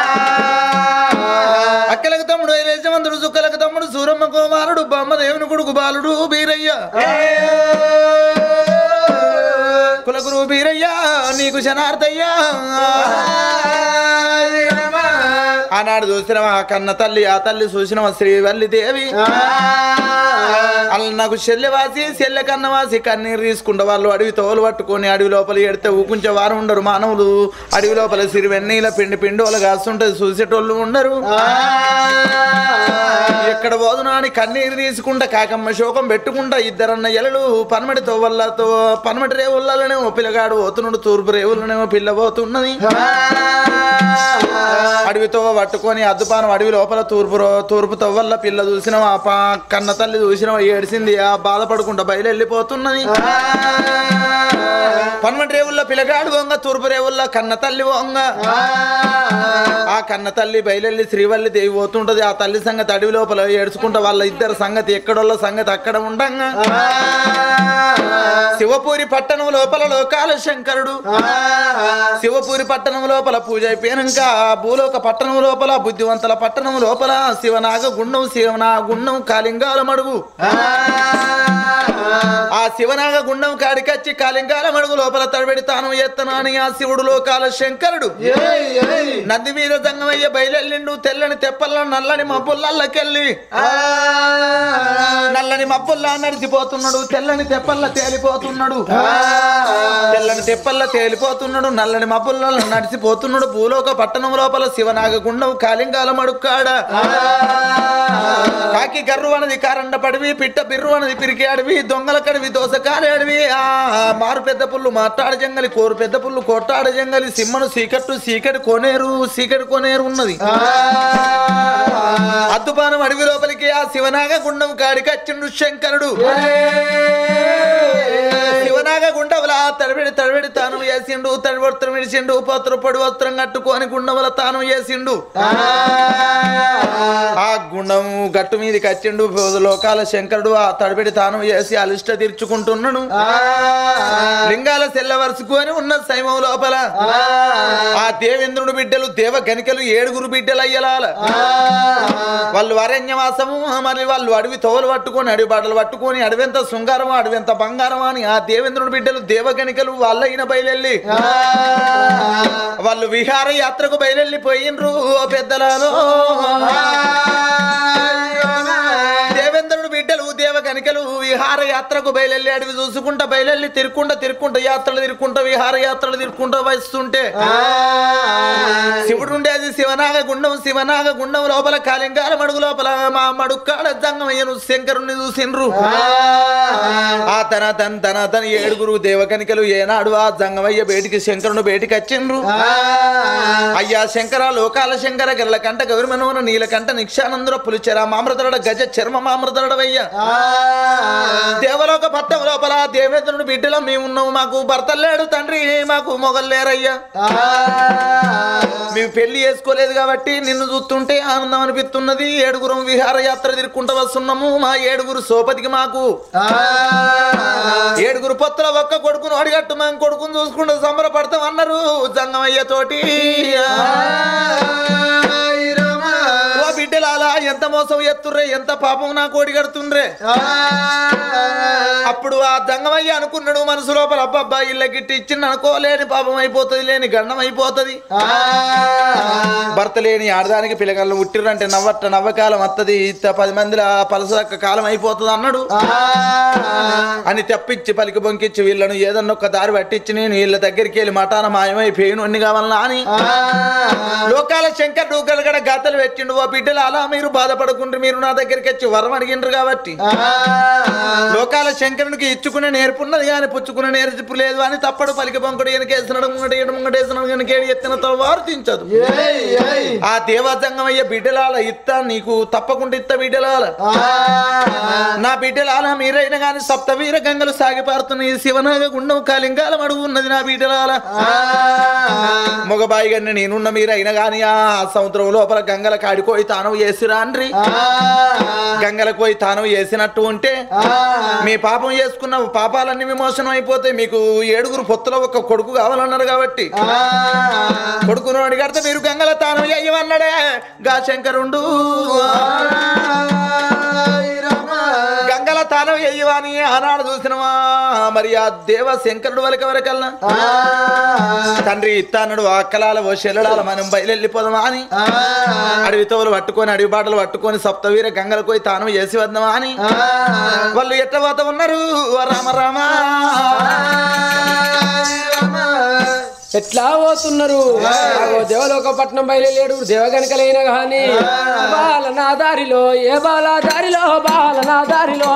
అక్కలకు తమ్ముడు ఐలేశమంతుడు సుక్కలకు తమ్ముడు సూరమ్మ కుమారుడు బొమ్మ దేవుని కొడుకు బాలుడు బీరయ్య కులగురు బీరయ్య నీకు శనార్థయ్యా ఆనాడు చూసినవా ఆ కన్న తల్లి ఆ తల్లి చూసినవా శ్రీవల్లి దేవి అలా నాకు చెల్లెవాసి చెల్లె కన్నవాసి కన్నీరు తీసుకుంటే వాళ్ళు అడవి తోలు పట్టుకొని అడవి లోపల ఎడితే ఊకుంచే వారు ఉండరు మానవులు అడవి లోపల సిరి వెన్నీల పిండి పిండి వాళ్ళు కాస్తుంటది చూసేటోళ్ళు ఉండరు ఎక్కడ పోదునా అని కన్నీరు తీసుకుంటా కాకమ్మ శోకం పెట్టుకుంటా ఇద్దరన్న ఎలలు పనమటి తోవల్లతో పనమటి రేవుల్లనే ఓ పిల్లగాడు పోతున్నాడు తూర్పు రేవులనేమో పిల్ల పోతున్నది అడవితో పట్టుకొని అద్దుపానం అడవి లోపల తూర్పు రో- తూర్పు తవ్వల్ల పిల్ల చూసిన ఆ పా కన్న తల్లి చూసిన ఏడిసింది ఆ బాధపడుకుంటా బయలు వెళ్ళిపోతున్నది పనమటి రేవుల్లో పిల్లగాడు వంగ తూర్పు రేవుల్లో కన్న తల్లి వంగ ఆ కన్న తల్లి బయలెల్లి శ్రీవల్లి దేవి పోతుంటది ఆ తల్లి సంగతి అడవి లోపల ఏడ్చుకుంటా వాళ్ళ ఇద్దరు సంగతి ఎక్కడోళ్ళ సంగతి అక్కడ ఉండంగా శివపూరి పట్టణం లోపల లోకాల శంకరుడు శివపూరి పట్టణం లోపల పూజ అయిపోయాక భూలోక పట్టణం లోపల బుద్ధివంతుల పట్టణం లోపల శివనాగ గుండం శివనా గుండం కాలింగాల మడుగు ఆ శివనాగ గుండం కాడికచ్చి కాలింగాల మడుగు లోపల తడబెడి తాను ఎత్తను అని ఆ శివుడు లోకాల శంకరుడు నంది మీద జంగమయ్య బయలెల్లిండు తెల్లని తెప్పల్ల నల్లని మబ్బుల్లకెళ్ళి నల్లని మబ్బుల్లా నడిచిపోతున్నాడు తెల్లని తెప్పల్ల తేలిపోతున్నాడు తెల్లని తెప్పల్ల తేలిపోతున్నాడు నల్లని మబ్బుల్ల నడిచిపోతున్నాడు భూలోక పట్టణం లోపల శివనాగ గుండం కాలింగాల మడుక్కాడ కాకి కర్రు అనది కారండ పడివి పిట్ట బిర్రు అనది పిరికి అడవి దొంగల కడివి దోసకారి అడవి ఆ మారు పెద్ద పుల్లు మాట్లాడ జంగలి కోరు పెద్ద పుల్లు కొట్టాడ జంగలి సిమ్మను సీకట్టు సీకటి కొనేరు సీకటి కొనేరు ఉన్నది అద్దుపానం అడవి లోపలికి ఆ శివనాగ గుండం కాడికి వచ్చిండు శంకరుడు శివనాగ గుండవల తడిబెడి తడిబెడి తాను వేసిండు తడి వస్త్రం విడిచిండు పత్ర పొడి వస్త్రం కట్టుకొని గుండవల తాను వేసిండు ఆ గుండం గట్టు మీదకి వచ్చిండు లోకాల శంకరుడు ఆ తడిబెడి తాను వేసి అలిష్ట తీర్చుకుంటున్నాడు లింగాల సెల్ల వరుసుకొని ఉన్న సైమం లోపల ఆ దేవేంద్రుడు బిడ్డలు దేవ గనికలు ఏడుగురు బిడ్డలు అయ్యలాల వాళ్ళు అరణ్యవాసము మరి వాళ్ళు అడవి తోలు పట్టుకొని అడవి బట్టలు పట్టుకొని అడవింత శృంగారమా అడవింత బంగారమా అని ఆ దేవేంద్రుడి బిడ్డలు దేవగనికలు వాళ్ళైన బయలెళ్ళి వాళ్ళు విహార యాత్రకు బయలెళ్ళి పోయినరు ఓ పెద్దలలో దేవేంద్రుడు బిడ్డలు దేవగనికలు విహార యాత్రకు బయలెళ్ళి అడవి చూసుకుంటా బయలెళ్ళి తిరుక్కుంటా తిరుక్కుంటా యాత్రలు తిరుక్కుంటా విహార యాత్రలు తిరుక్కుంటా వస్తుంటే శివుడు ఉండేది శివనాగ గుండం శివనాగ గుండం లోపల కాలింగాల మడుగు లోపల మా మడుక్కాడ జంగమయ్యను శంకరుణ్ణి చూసిండ్రు ఆ తన తన తన తన ఏడుగురు దేవకనికలు ఏనాడు ఆ జంగమయ్య బేటికి శంకరుడు బేటికి వచ్చిండ్రు అయ్యా శంకర లోకాల శంకర గెల్ల కంట గౌరమనోన నీలకంట నిక్షానందుర పులిచెర మామృతరడ గజ చర్మ మామృతరడవయ్య దేవలోక పట్టం లోపల దేవేంద్రుడు బిడ్డలో మేమున్నాము మాకు భర్త లేడు తండ్రి మాకు మొగలు లేరయ్యా మేము పెళ్లి చేసుకోలేదు కాబట్టి నిన్ను చూస్తుంటే ఆనందం అనిపిస్తున్నది ఏడుగురం విహారయాత్ర తిరుక్కుంటూ వస్తున్నాము మా ఏడుగురు సోపతికి మాకు ఏడుగురు పొత్తుల ఒక్క కొడుకును అడిగట్టు మేము కొడుకును చూసుకుంటూ సంబరపడతాం అన్నారు జంగమయ్య తోటి ఓ బిడ్డలాలా ఎంత మోసం ఎత్తుర్రే ఎంత పాపం నా కోడి కడుతుండ్రే అప్పుడు ఆ దంగమయ్య అనుకున్నాడు మనసు లోపల అబ్బబ్బా ఇళ్ళ గిట్టి ఇచ్చింది అనుకో లేని పాపం అయిపోతుంది లేని గండం అయిపోతుంది భర్త లేని ఆడదానికి పిల్లగాళ్ళు ఉట్టిరంటే నవ్వట్ట నవ్వకాలం వత్తది ఇంత పది మందిల పలసక్క కాలం అయిపోతుంది అన్నాడు అని తెప్పించి పలికి బొంకిచ్చి వీళ్ళను ఏదన్నా ఒక దారి పట్టించి నేను వీళ్ళ దగ్గరికి వెళ్ళి మటాన మాయమైపోయిన అన్ని కావాలన్నా అని లోకాల శంకర్ డూకలు గాతలు పెట్టిండు ఓ బిడ్డలు అలా మీరు బాధపడకుండా మీరు నా దగ్గరికి వచ్చి వరం అడిగిండ్రు కాబట్టి లోకాల శంకరునికి ఇచ్చుకునే నేర్పున్నది కానీ పుచ్చుకునే నేర్పు లేదు అని తప్పడు పలికి బొంకుడు వెనకేసినాడు ముంగటేయడం ముంగటేసినాడు వెనకేడు ఎత్తిన వార్తించదు ఆ దేవజంగమయ్య బిడ్డలాల ఇత్త నీకు తప్పకుండా ఇత్త బిడ్డలాల నా బిడ్డలాల మీరైనా గాని సప్త వీర గంగలు సాగి పారుతున్న ఈ శివనాగ గుండం కలింగాలం అడుగు ఉన్నది నా బిడ్డలాల మగబాయి గన్ని నేనున్న మీరైనా గాని ఆ సముద్రం లోపల గంగల కాడిపోయి తాను చేసిరా అండ్రి గంగలకు పోయి తాను చేసినట్టు ఉంటే మీ పాపం చేసుకున్న పాపాలన్నీ విమోచనం అయిపోతాయి మీకు ఏడుగురు పొత్తులో ఒక కొడుకు కావాలన్నారు కాబట్టి కొడుకును అడిగడితే మీరు గంగల తాను అయ్యమన్నాడే గా శంకరుండు గంగల తాను అయ్యవని ఆనాడు చూసినవా మరి ఆ దేవ శంకరుడు వరకు వరకల్లా తండ్రి ఇత్తానుడు అక్కలాల ఓ చెల్లడాల మనం బయలుపోదామా అని అడవి తోలు పట్టుకొని అడవి బాటలు పట్టుకొని సప్తవీర గంగలకు పోయి తాను చేసి వద్దామా అని వాళ్ళు ఎట్ట పోతా ఉన్నారు ఓ రామ రామ ఎట్లా పోతున్నారు ఆగో దేవలోక పట్నం బయలుదేడు దేవగనకలైన గాని బాల నా దారిలో ఏ బాల దారిలో బాల నా దారిలో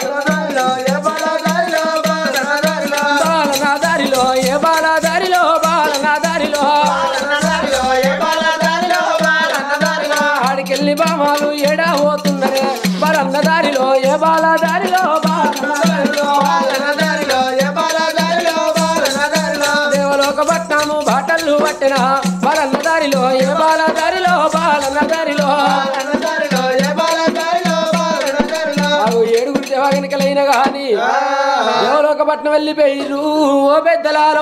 బాల నా దారిలో ఏ బాల దారిలో బాల నా దారిలో ఆడికెళ్ళి బామాలు ఎడా పోతున్నరే బాలన్న దారిలో ఏ బాల దారిలో బాల దేవలోక పట్నము బాటలు పట్టిన బాలన్న దారిలో ఏ బాల దారిలో బాలన్న దారిలో ఆగు ఏడుగురు దేవాగనికలైన గాని దేవలోక పట్నం వెళ్ళిపోయిరు ఓ పెద్దలారో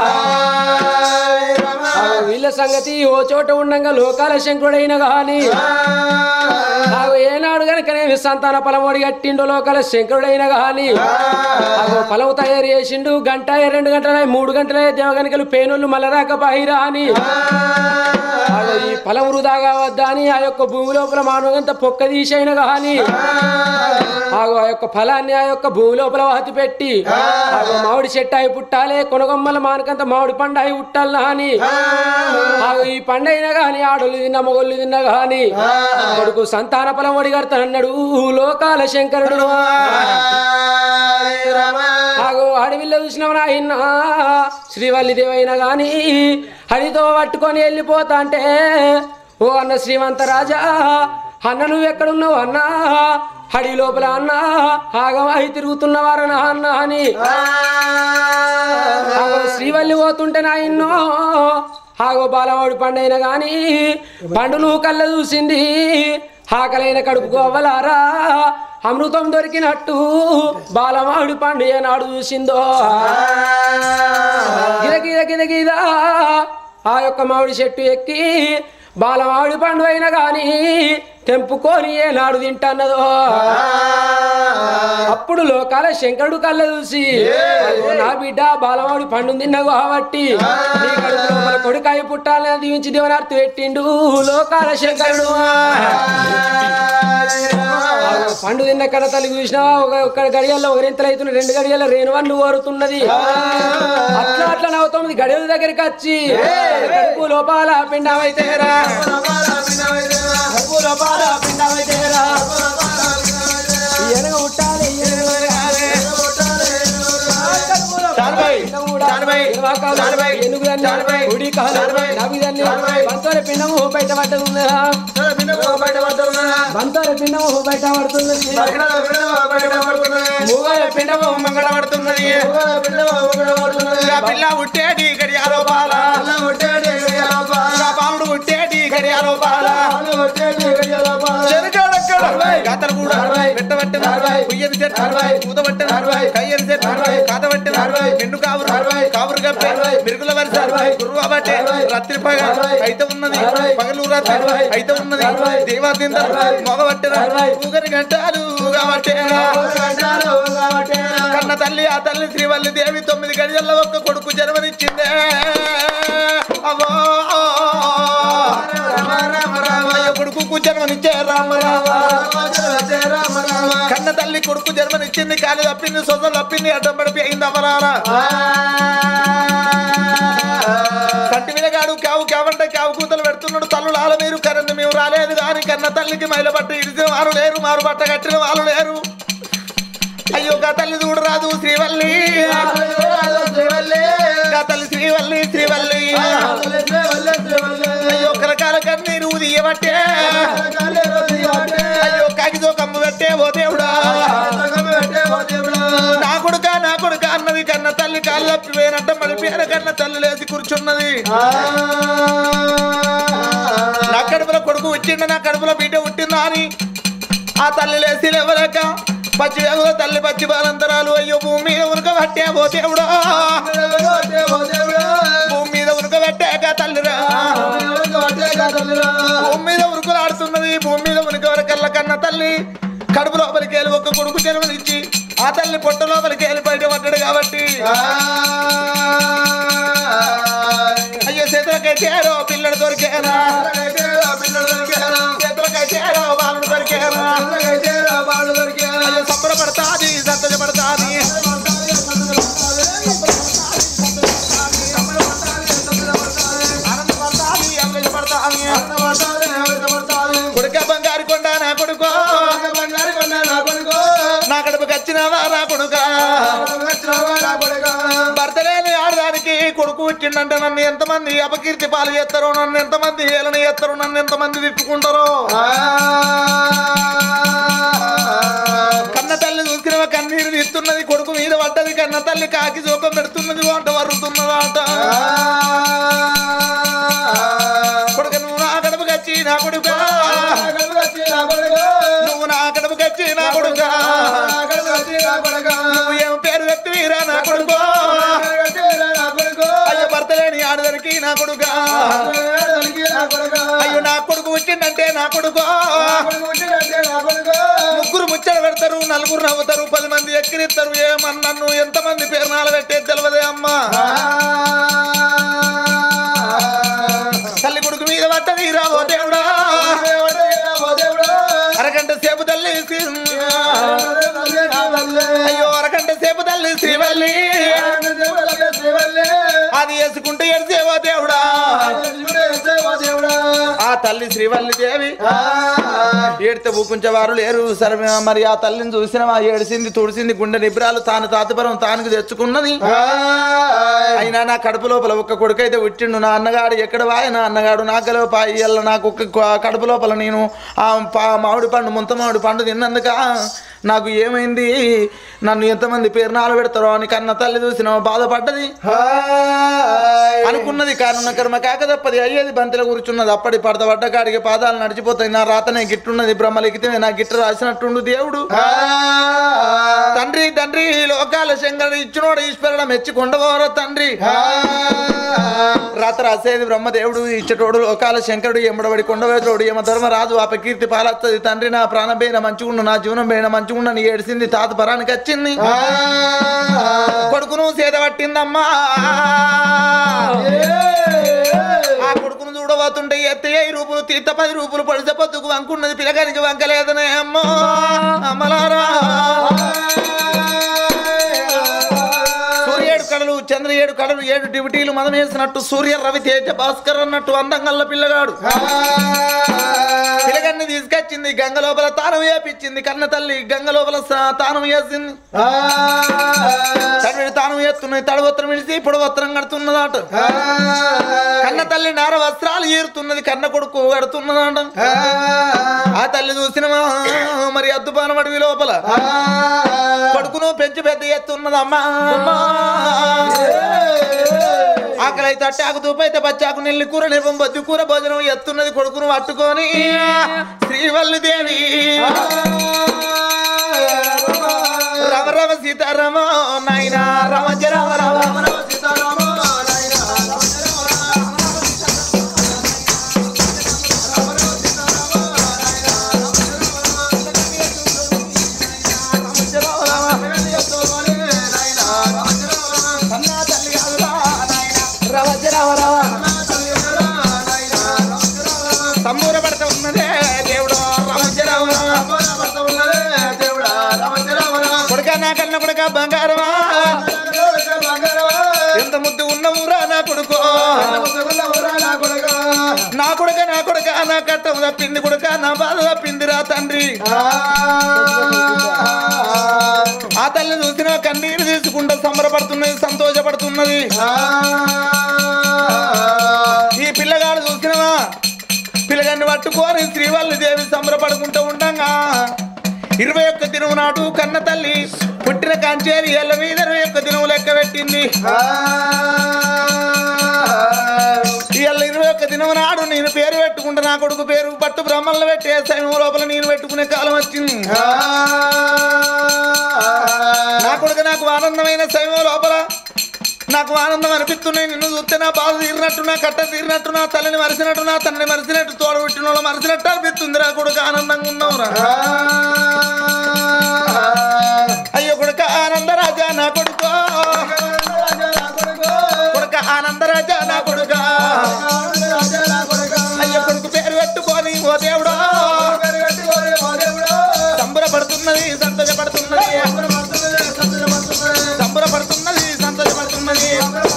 ఆగు వీళ్ళ సంగతి ఓ చోట ఉండంగా లోకాల శంకుడైన గాని ఆగు ఏనాడు గనకనేమి సంతాన పొలమోడి కట్టిండు లోకాల శంకరుడైన గాని ఆగు పొలం తయారు చేసిండు గంట రెండు గంటల మూడు గంటల దేవగనికలు పేనోళ్ళు మళ్ళా రాకపోయిరా అని ఆగు ఈ పొలం వృధాగా వద్దా అని ఆ యొక్క భూమి లోపల మానవంత పొక్క తీసైన గాని ఆగు ఆ యొక్క ఫలాన్ని ఆ యొక్క భూమి లోపల వాతి పెట్టి ఆగు మామిడి చెట్టు అయి పుట్టాలే కొనగొమ్మల మానకంత మామిడి పండు అయి పుట్టాలనా అని ఆగు ఈ పండైనా గాని ఆడోళ్ళు తిన్న మొగోళ్ళు తిన్న గాని కొడుకు సంతాన ఫలం ఒడిగడతానన్నాడు లోకాల శంకరుడు ఆగు అడవిలో చూసినవ నాయన శ్రీవల్లి దేవైనా గాని హరితో పట్టుకొని వెళ్ళిపోతా అంటే ఓ అన్న శ్రీమంత రాజా అన్న నువ్వు ఎక్కడున్నావు అన్నా హడి లోపల అన్న ఆగమాయి తిరుగుతున్నవారనా అన్న అని ఆగో శ్రీవల్లి పోతుంటే నాయన్నో ఆగో బాలవాడి పండైన గాని పండు నువ్వు కళ్ళ చూసింది ఆకలైన కడుపుకు అవ్వలారా అమృతం దొరికినట్టు బాలమాడి పండు ఏనాడు చూసిందో గిద గిద గిద గిద ఆ యొక్క మామిడి చెట్టు ఎక్కి బాలమామిడి పండు అయినా గాని తెంపుకొని ఏనాడు తింటన్నదో అప్పుడు లోకాల శంకరుడు కళ్ళ చూసి "అయ్యో, నా బిడ్డ బాలమామిడి పండు తిన్నావు కాబట్టి నీ కడుపు లోపల కొడుకాయ పుట్టాలని దీవించి దేవనార్తి పెట్టిండు లోకాల శంకరుడు ఆ పండు తిన్న కడ తల్లి చూసినా ఒక ఒక గడియల్లో ఒకరింతలు అవుతున్న రెండు గడియల్లో రేణువన్ను ఓరుతున్నది అట్లా అట్లా నవ్వుతోంది గడియల దగ్గరికి వచ్చి కడుపు లోపాల పిండమైతేరా కడుపు లోపాల పిండమైతేరా ఎనగ ఉట్టాలి ఎనగ ఉట్టాలి. చాలుబాయ్. చాలుబాయ్. చాలుబాయ్. చాలుబాయ్. బంతోర పిండము బయట పడుతున్నదా బంతోర పిండము బయట పడుతున్నది మూగల పిండము మంగళ పడుతున్నది పిల్ల ఉట్టేటి గడియాలో బాల బాలుడు ఉట్టేటి గడియాలో బాల చెరుకాడక్కడ గాతలు కూడా పెట్టబట్టిన పుయ్యని చెట్టు పూతబట్టిన కయ్యని చెట్టు కాతబట్టిన నిండు కావురు కావురు గప్పే మిరుగుల వరుస గురువు అబట్టే రాత్రి పగ అయితే ఉన్నది పగలు రాత్రి అయితే ఉన్నది దేవాదింద మొగబట్టిన ఊగని గంటలు ఊగబట్టేనా కన్న తల్లి ఆ తల్లి శ్రీవల్లి దేవి తొమ్మిది గడియల్లో ఒక్క కొడుకు జన్మనిచ్చిందే అవో అయ్యో కొడుకు జన్మనిచ్చే రామ రామ కన్న తల్లి కొడుకు జన్మనిచ్చింది కాలు తప్పింది సొంతం తప్పింది అడ్డం పడిపి అయింది అమరారా కంటి వినగాడు కావు కావంటే కావు కూతలు పెడుతున్నాడు తల్లు లాల మీరు కరెంట్ మేము రాలేదు కానీ కన్న తల్లికి మైల బట్ట ఇడిసిన వారు లేరు మారు బట్ట కట్టిన వాళ్ళు లేరు అయ్యో గా తల్లి చూడరాదు శ్రీవల్లి గా తల్లి శ్రీవల్లి శ్రీవల్లి అయ్యో కరకాల కన్నీరు తీయబట్టే అయ్యో కాగితో కమ్ము పెట్టే ఓ దేవుడా నా కొడుక నా కొడుక అన్నది కన్న తల్లి కాళ్ళు తప్పిపోయినట్ట మరి పేర కన్న తల్లి లేచి కూర్చున్నది నా కడుపులో కొడుకు వచ్చిండ నా కడుపులో బిడ్డ పుట్టిందా అని ఆ తల్లి లేచి లేవలేక పచ్చి వేగులో తల్లి పచ్చి బాలంతరాలు అయ్యో భూమి మీద ఉనక పట్టే ఓ దేవుడా భూమి మీద ఉనక పెట్టాక తల్లిరా భూమి మీద ఉరుకులు ఆడుతున్నది భూమి మీద ఉనికి వరకల్ల కన్న తల్లి కడుపు లోపలికి వెళ్ళి ఒక్క కొడుకు జన్మనిచ్చి ఆ తల్లి పొట్ట లోపలికి వెళ్ళి బయట పడ్డాడు కాబట్టి అయ్యో చేతులకైతేరో పిల్లడు దొరికేనా చేతులకైతేరో బాలుడు దొరికేనా అయ్యో సంబరపడతాది సంతోషపడతాది ఆనందపడతాది అమృతపడతాది కొడుక బంగారు కొండ నా కొడుకో నా కడుపుకి వచ్చినావా నా కొడుక భర్త లేని ఆడదానికి కొడుకు వచ్చిండంటే నన్ను ఎంతమంది అపకీర్తి పాలు చేస్తారో నన్ను ఎంతమంది ఏలన చేస్తారో నన్ను ఎంతమంది తిట్టుకుంటారో కన్న తల్లి చూసుకున్న కన్నీరు తీస్తున్నది కొడుకు మీద పడ్డది కన్న తల్లి కాకి జోకం పెడుతున్నది వంట వరుతున్నదాట కొడుకు నువ్వు నా కడుపుకి వచ్చి నా కొడుక నువ్వు నా కడుపుకి వచ్చి నా కొడుక నువ్వు ఏం పేరు వ్యక్తివీరా నా కొడుకు అయ్యో భర్త లేని ఆడదానికి నా కొడుక అయ్యో నా కొడుకు వచ్చిందంటే నా కొడుకు ముగ్గురు ముచ్చట పెడతారు నలుగురు నవ్వుతారు పది మంది ఎక్కిరిస్తారు ఏమన్నా నన్ను ఎంతమంది పేరునాల పెట్టేది తెలియదే అమ్మా తల్లి కొడుకు మీద పట్టది రావో దేవుడా అరగంట సేపు తల్లి అయ్యో అరగంట సేపు తల్లి శ్రీవల్లి అది వేసుకుంటూ ఎడిసేవో దేవుడా ఆ తల్లి శ్రీవల్లి దేవి ఏడితే ఊపించేవారు లేరు సరే మరి ఆ తల్లిని చూసిన ఏడిసింది తుడిసింది గుండె నిబ్రాలు తాను తాతపరం తానుకు తెచ్చుకున్నది అయినా నా కడుపు లోపల ఒక్క కొడుకు అయితే పుట్టిండు నా అన్నగాడు ఎక్కడ వాయ నా అన్నగాడు నా గెలవ పాయి ఇయ్యాల నాకు ఒక్క కొ- కడుపు లోపల నేను ఆ పా- మామిడి పండు ముంత మామిడి పండు తిన్నందుక నాకు ఏమైంది నన్ను ఎంతమంది పేరునాలు పెడతారో అని కన్న తల్లి చూసిన బాధపడ్డది అనుకున్నది కానున్న కర్మ కాక తప్పది అయ్యేది బంతిలో కూర్చున్నది అప్పటి పడత పడ్డ కాడికి పాదాలు నడిచిపోతాయి నా రాతనే గిట్టున్నది బ్రహ్మలిఖితమే నా గిట్ట రాసినట్టుండు దేవుడు తండ్రి తండ్రి లోకాల శంకరుడు ఇచ్చినోడు ఈశ్వరుడు మెచ్చి కొండవోర తండ్రి రాత రాసేది బ్రహ్మదేవుడు ఇచ్చటోడు లోకాల శంకరుడు ఎమ్మడబడి కొండవేతోడు యమ ధర్మరాజు ఆ కీర్తి పాలత్తది తండ్రి నా ప్రాణం పోయిన మంచిగుండు నా జీవనం పోయిన మంచిగుండు అని ఏడిసింది తాత పరానికి వచ్చింది కొడుకును సేద పట్టిందమ్మా ఆ కొడుకును చూడబోతుంటే ఎత్తే ఐదు రూపులు తీర్థ పది రూపులు పడితే పొద్దుకు వంకున్నది పిల్లగానికి వంకలేదనే అమ్మో అమ్మలారా సూర్యేడు కడలు చంద్ర ఏడు కడలు ఏడు డ్యూటీలు మదం వేసినట్టు సూర్య రవి తేజ భాస్కర్ అన్నట్టు అందంగల్ల పిల్లగాడు పిల్లగాన్ని తీసుకొచ్చింది గంగ లోపల తానం వేపించింది కన్న తల్లి గంగ లోపల స- తానం వేసింది తండ్రి తానం వేస్తు కడుతున్నది తడి వస్త్రం ఇడిసి ఇప్పుడు వస్త్రం కడుతున్నదట కన్న తల్లి నార వస్త్రాలు ఏరుతున్నది కన్న కొడుకు కడుతున్నదట ఆ తల్లి చూసిన మరి అద్దుపాన అడవి లోపల కొడుకును పెంచి పెద్ద ఎత్తున్నదమ్మా ఆకలి అయితే అట్టాకు దూపైతే బచ్చాకు నెల్లి కూర నిపం బొద్దు కూర భోజనం ఎత్తున్నది కొడుకును పట్టుకొని శ్రీవల్లి దేవి రమ రమ సీతారామ నాయన రమ జ రమ రమ సంబూరపడతా ఉన్నదే దేవుడు రమ జ రమ కొడుక నా కన్న కొడుక బంగారమా ఎంత ముద్దు ఉన్న ఊరా నా కొడుకు నా కొడుక నా కొడుక నా కట్టం తప్పింది కొడుక నా బాధ తప్పిందిరా తండ్రి ఆ తల్లి చూసిన కన్నీరు తీసుకుంటూ సంబరపడుతున్నది సంతోషపడుతున్నది ఈ పిల్లగాడు చూసినవా పిల్లగాన్ని పట్టుకొని శ్రీవల్లి దేవి సంబరపడుకుంటూ ఉండగా ఇరవై ఒక్క దినం నాడు కన్న తల్లి పుట్టిన కంచేరి ఎల్ల మీద ఇరవై ఒక్క దినం లెక్క పెట్టింది ఇవాళ ఇరవై ఒక్క దినం నాడు నేను పేరు పెట్టుకుంటా నా కొడుకు పేరు పట్టు బ్రహ్మల్లో పెట్టే సమయం లోపల నేను పెట్టుకునే కాలం వచ్చింది నా కొడుకు నాకు ఆనందమైన సమయం లోపల నాకు ఆనందం అనిపిస్తున్నాయి నిన్ను చూస్తే నా బాధ తీరినట్టు నా కట్ట తీరినట్టు నా తల్లిని మరిసినట్టు నా తండ్రిని మరిసినట్టు తోడు పెట్టిన వాళ్ళు మరిసినట్టు అనిపిస్తుంది నా కొడుకు ఆనందంగా ఉన్నావురా అయ్యో కొడుక ఆనందరాజా నా కొడుకు కొడుక ఆనందరాజా నా కొడుక అయ్యో కొడుకు పేరు పెట్టుకొని ఓ దేవుడా సంబరపడుతున్నది సంతోషపడుతున్నది సంబరపడుతున్నది సంతోషపడుతున్నది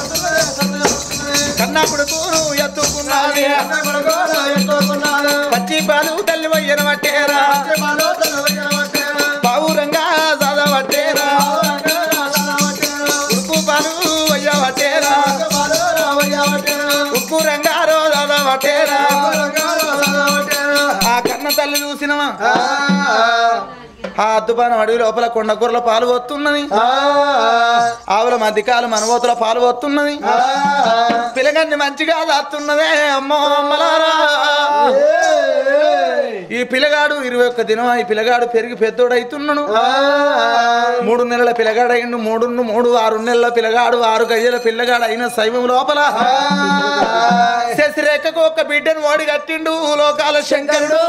కన్నా కొడుకు ఎత్తుకున్నది పచ్చి పాలు తల్లి వయ్యన పట్టేరా పావురంగా చదవట్టేరా ఉప్పు పాలు వయ్య పట్టేరా ఉప్పు రంగారో చదవట్టేరా ఆ కన్న తల్లి చూసినవా ఆ అద్దుపానం అడవి లోపల కొండకూరల పాలు వస్తున్నది ఆవుల మధ్యకాలం మనవోతుల పాలు వస్తున్నది పిల్లగాన్ని మంచిగా దాస్తున్నదే అమ్మో అమ్మలారా ఈ పిల్లగాడు ఇరవై ఒక్క దినం ఈ పిల్లగాడు పెరిగి పెద్దోడైతున్నాడు మూడు నెలల పిల్లగాడు అయిండు మూడు మూడు ఆరు నెలల పిల్లగాడు ఆరు గయ్యల పిల్లగాడు అయిన శైవం లోపల శశిరేఖకు ఒక బిడ్డను ఓడి కట్టిండు లోకాల శంకరుడు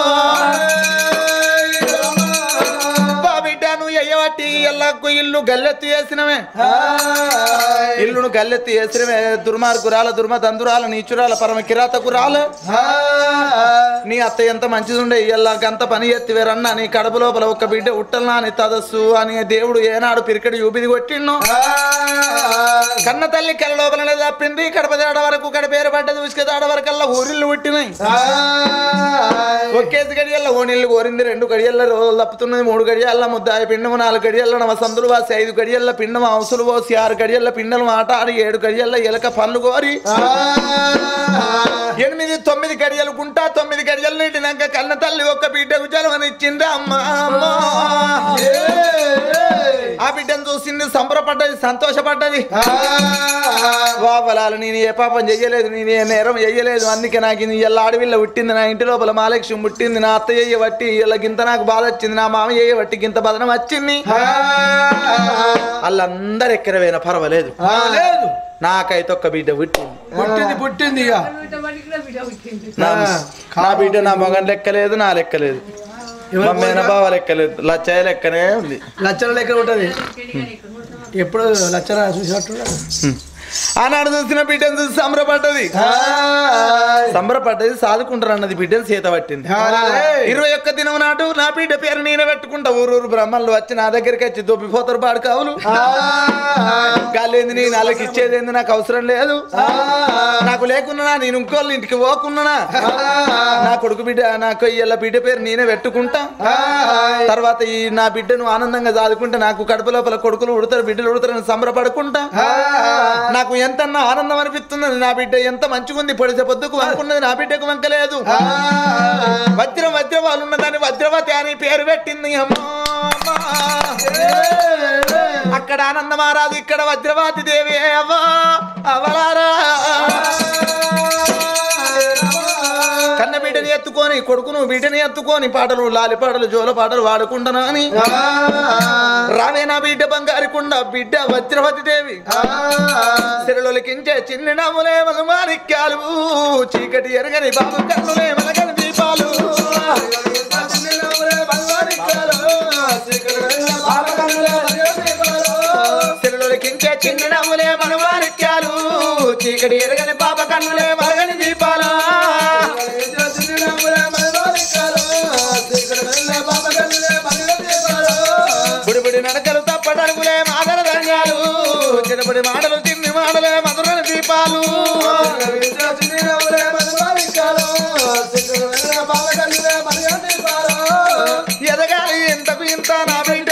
బా బిడ్డ నువ్వు ఎయ్యబట్టి ఎల్లకు ఇల్లు గల్లెత్తి వేసినవే ఇల్లును గల్లెత్తి వేసినవే దుర్మార్గురాల దుర్మ దందురాల నీచురాల పరమ కిరాతకురాల నీ అత్త ఎంత మంచిదుండే ఇయ్యల్లాక అంత పని ఎత్తివేరన్నా నీ కడుపు లోపల ఒక బిడ్డ ఉట్టల్నా అని తదస్సు అని దేవుడు ఏనాడు పిరికడి యూపిది కొట్టిండు కన్న తల్లి కళ్ళ లోపలనే తప్పింది కడప దాడ వరకు కడపేరు పడ్డది ఉసుక దాడ వరకల్లా ఊరిల్లు పుట్టినాయి ఒకేసి గడియల్ల ఓ నీళ్ళు కోరింది రెండు గడియల్ల రోజులు తప్పుతున్నది మూడు గడియల్ల ముద్దాయి పిండము నాలుగు గడియల్ల నవ సందులు వాసి ఐదు గడియల్ల పిండము అవసలు పోసి ఆరు గడియల్ల పిండలు ఆటాడి ఏడు గడియల్ల ఎలక పనులు కోరి ఎనిమిది తొమ్మిది గడియలు గుంటా తొమ్మిది గడియలు నీటినాక కన్న తల్లి ఒక్క బిడ్డకు జన్మనిచ్చింది అమ్మా అమ్మా ఆ బిడ్డను చూసింది సంబరపడ్డది సంతోషపడ్డది వాపలాలు నేను ఏ పాపం చెయ్యలేదు నేను ఏ నేరం చెయ్యలేదు అందుకే నాకు నీ ఇలా అడవిలో పుట్టింది నా ఇంటి లోపల మాలక్ష్యం పుట్టింది నా అత్త చెయ్య బట్టి ఇలా గింత నాకు బాధ వచ్చింది నా మామ చెయ్య బట్టి గింత బదనం వచ్చింది వాళ్ళందరూ ఎక్కడవేనా పర్వాలేదు లేదు నాకైతే ఒక్క బిడ్డ పుట్టింది పుట్టింది పుట్టింది ఇక నా నా బిడ్డ నా మగన్ లెక్కలేదు నా లెక్కలేదు మా మేనబావ లెక్కలేదు లచ్చయ్య లెక్కనే ఉంది లచ్చల లెక్క ఉంటది ఎప్పుడు లచ్చల చూసినట్టున్నాడు ఆనాడు చూసిన బిడ్డను చూసి సంబరపడ్డది సంబరపడ్డది సాదుకుంటారు అన్నది బిడ్డను చేత పట్టింది ఇరవై ఒక్క దినం నాటు నా బిడ్డ పేరు నేను పెట్టుకుంటా ఊరూరు బ్రహ్మలు వచ్చి నా దగ్గరికి వచ్చి దొబ్బిపోతారు పాడు కావులు గాలేంది నేను వాళ్ళకి ఇచ్చేదేంది నాకు అవసరం లేదు నాకు లేకున్నా నేను ఇంకోళ్ళ ఇంటికి పోకున్నా నా కొడుకు బిడ్డ నాకు ఇయ్యాల బిడ్డ పేరు నేనే పెట్టుకుంటా తర్వాత ఈ నా బిడ్డను ఆనందంగా చదువుకుంటే నాకు కడుపు లోపల కొడుకులు ఉడతారు బిడ్డలు ఉడతారని సంబరపడుకుంటా నాకు ఎంత ఆనందం అనిపిస్తున్నది నా బిడ్డ ఎంత మంచిగుంది పొడిసే పొద్దుకు వంకున్నది నా బిడ్డకు వంకలేదు వజ్రం వజ్రం వాళ్ళు ఉన్నదాన్ని వజ్రవతి అని పేరు పెట్టింది అమ్మా అమ్మా. అక్కడ ఆనందమారాదు ఇక్కడ వజ్రవాతి దేవి అవ్వా అవలారా కన్న బిడ్డని ఎత్తుకొని కొడుకును బిడ్డని ఎత్తుకొని పాటలు లాలి పాటలు జోల పాటలు వాడుకుంటానా అని రావే నా బిడ్డ బంగారు కుండ బిడ్డ వజ్రవతి దేవి సిరలొలికించే చిన్ని నవ్వులే మధుమారిక్యాలు చీకటి ఎరగని బాబు కన్నులే మలగని దీపాలు సిరలొలికించే చిన్ని నవ్వులే మధుమారిక్యాలు చీకటి ఎరగని పాప కన్నులే మలగని దీపాలు బుడిబుడి నడకలు తప్పటడుగులే మాదర ధన్యాలు చిన్నబడి మాటలు తిన్ని మాటలే మధుర దీపాలు ఎదగాలి ఇంతకు ఇంత నా బిడ్డ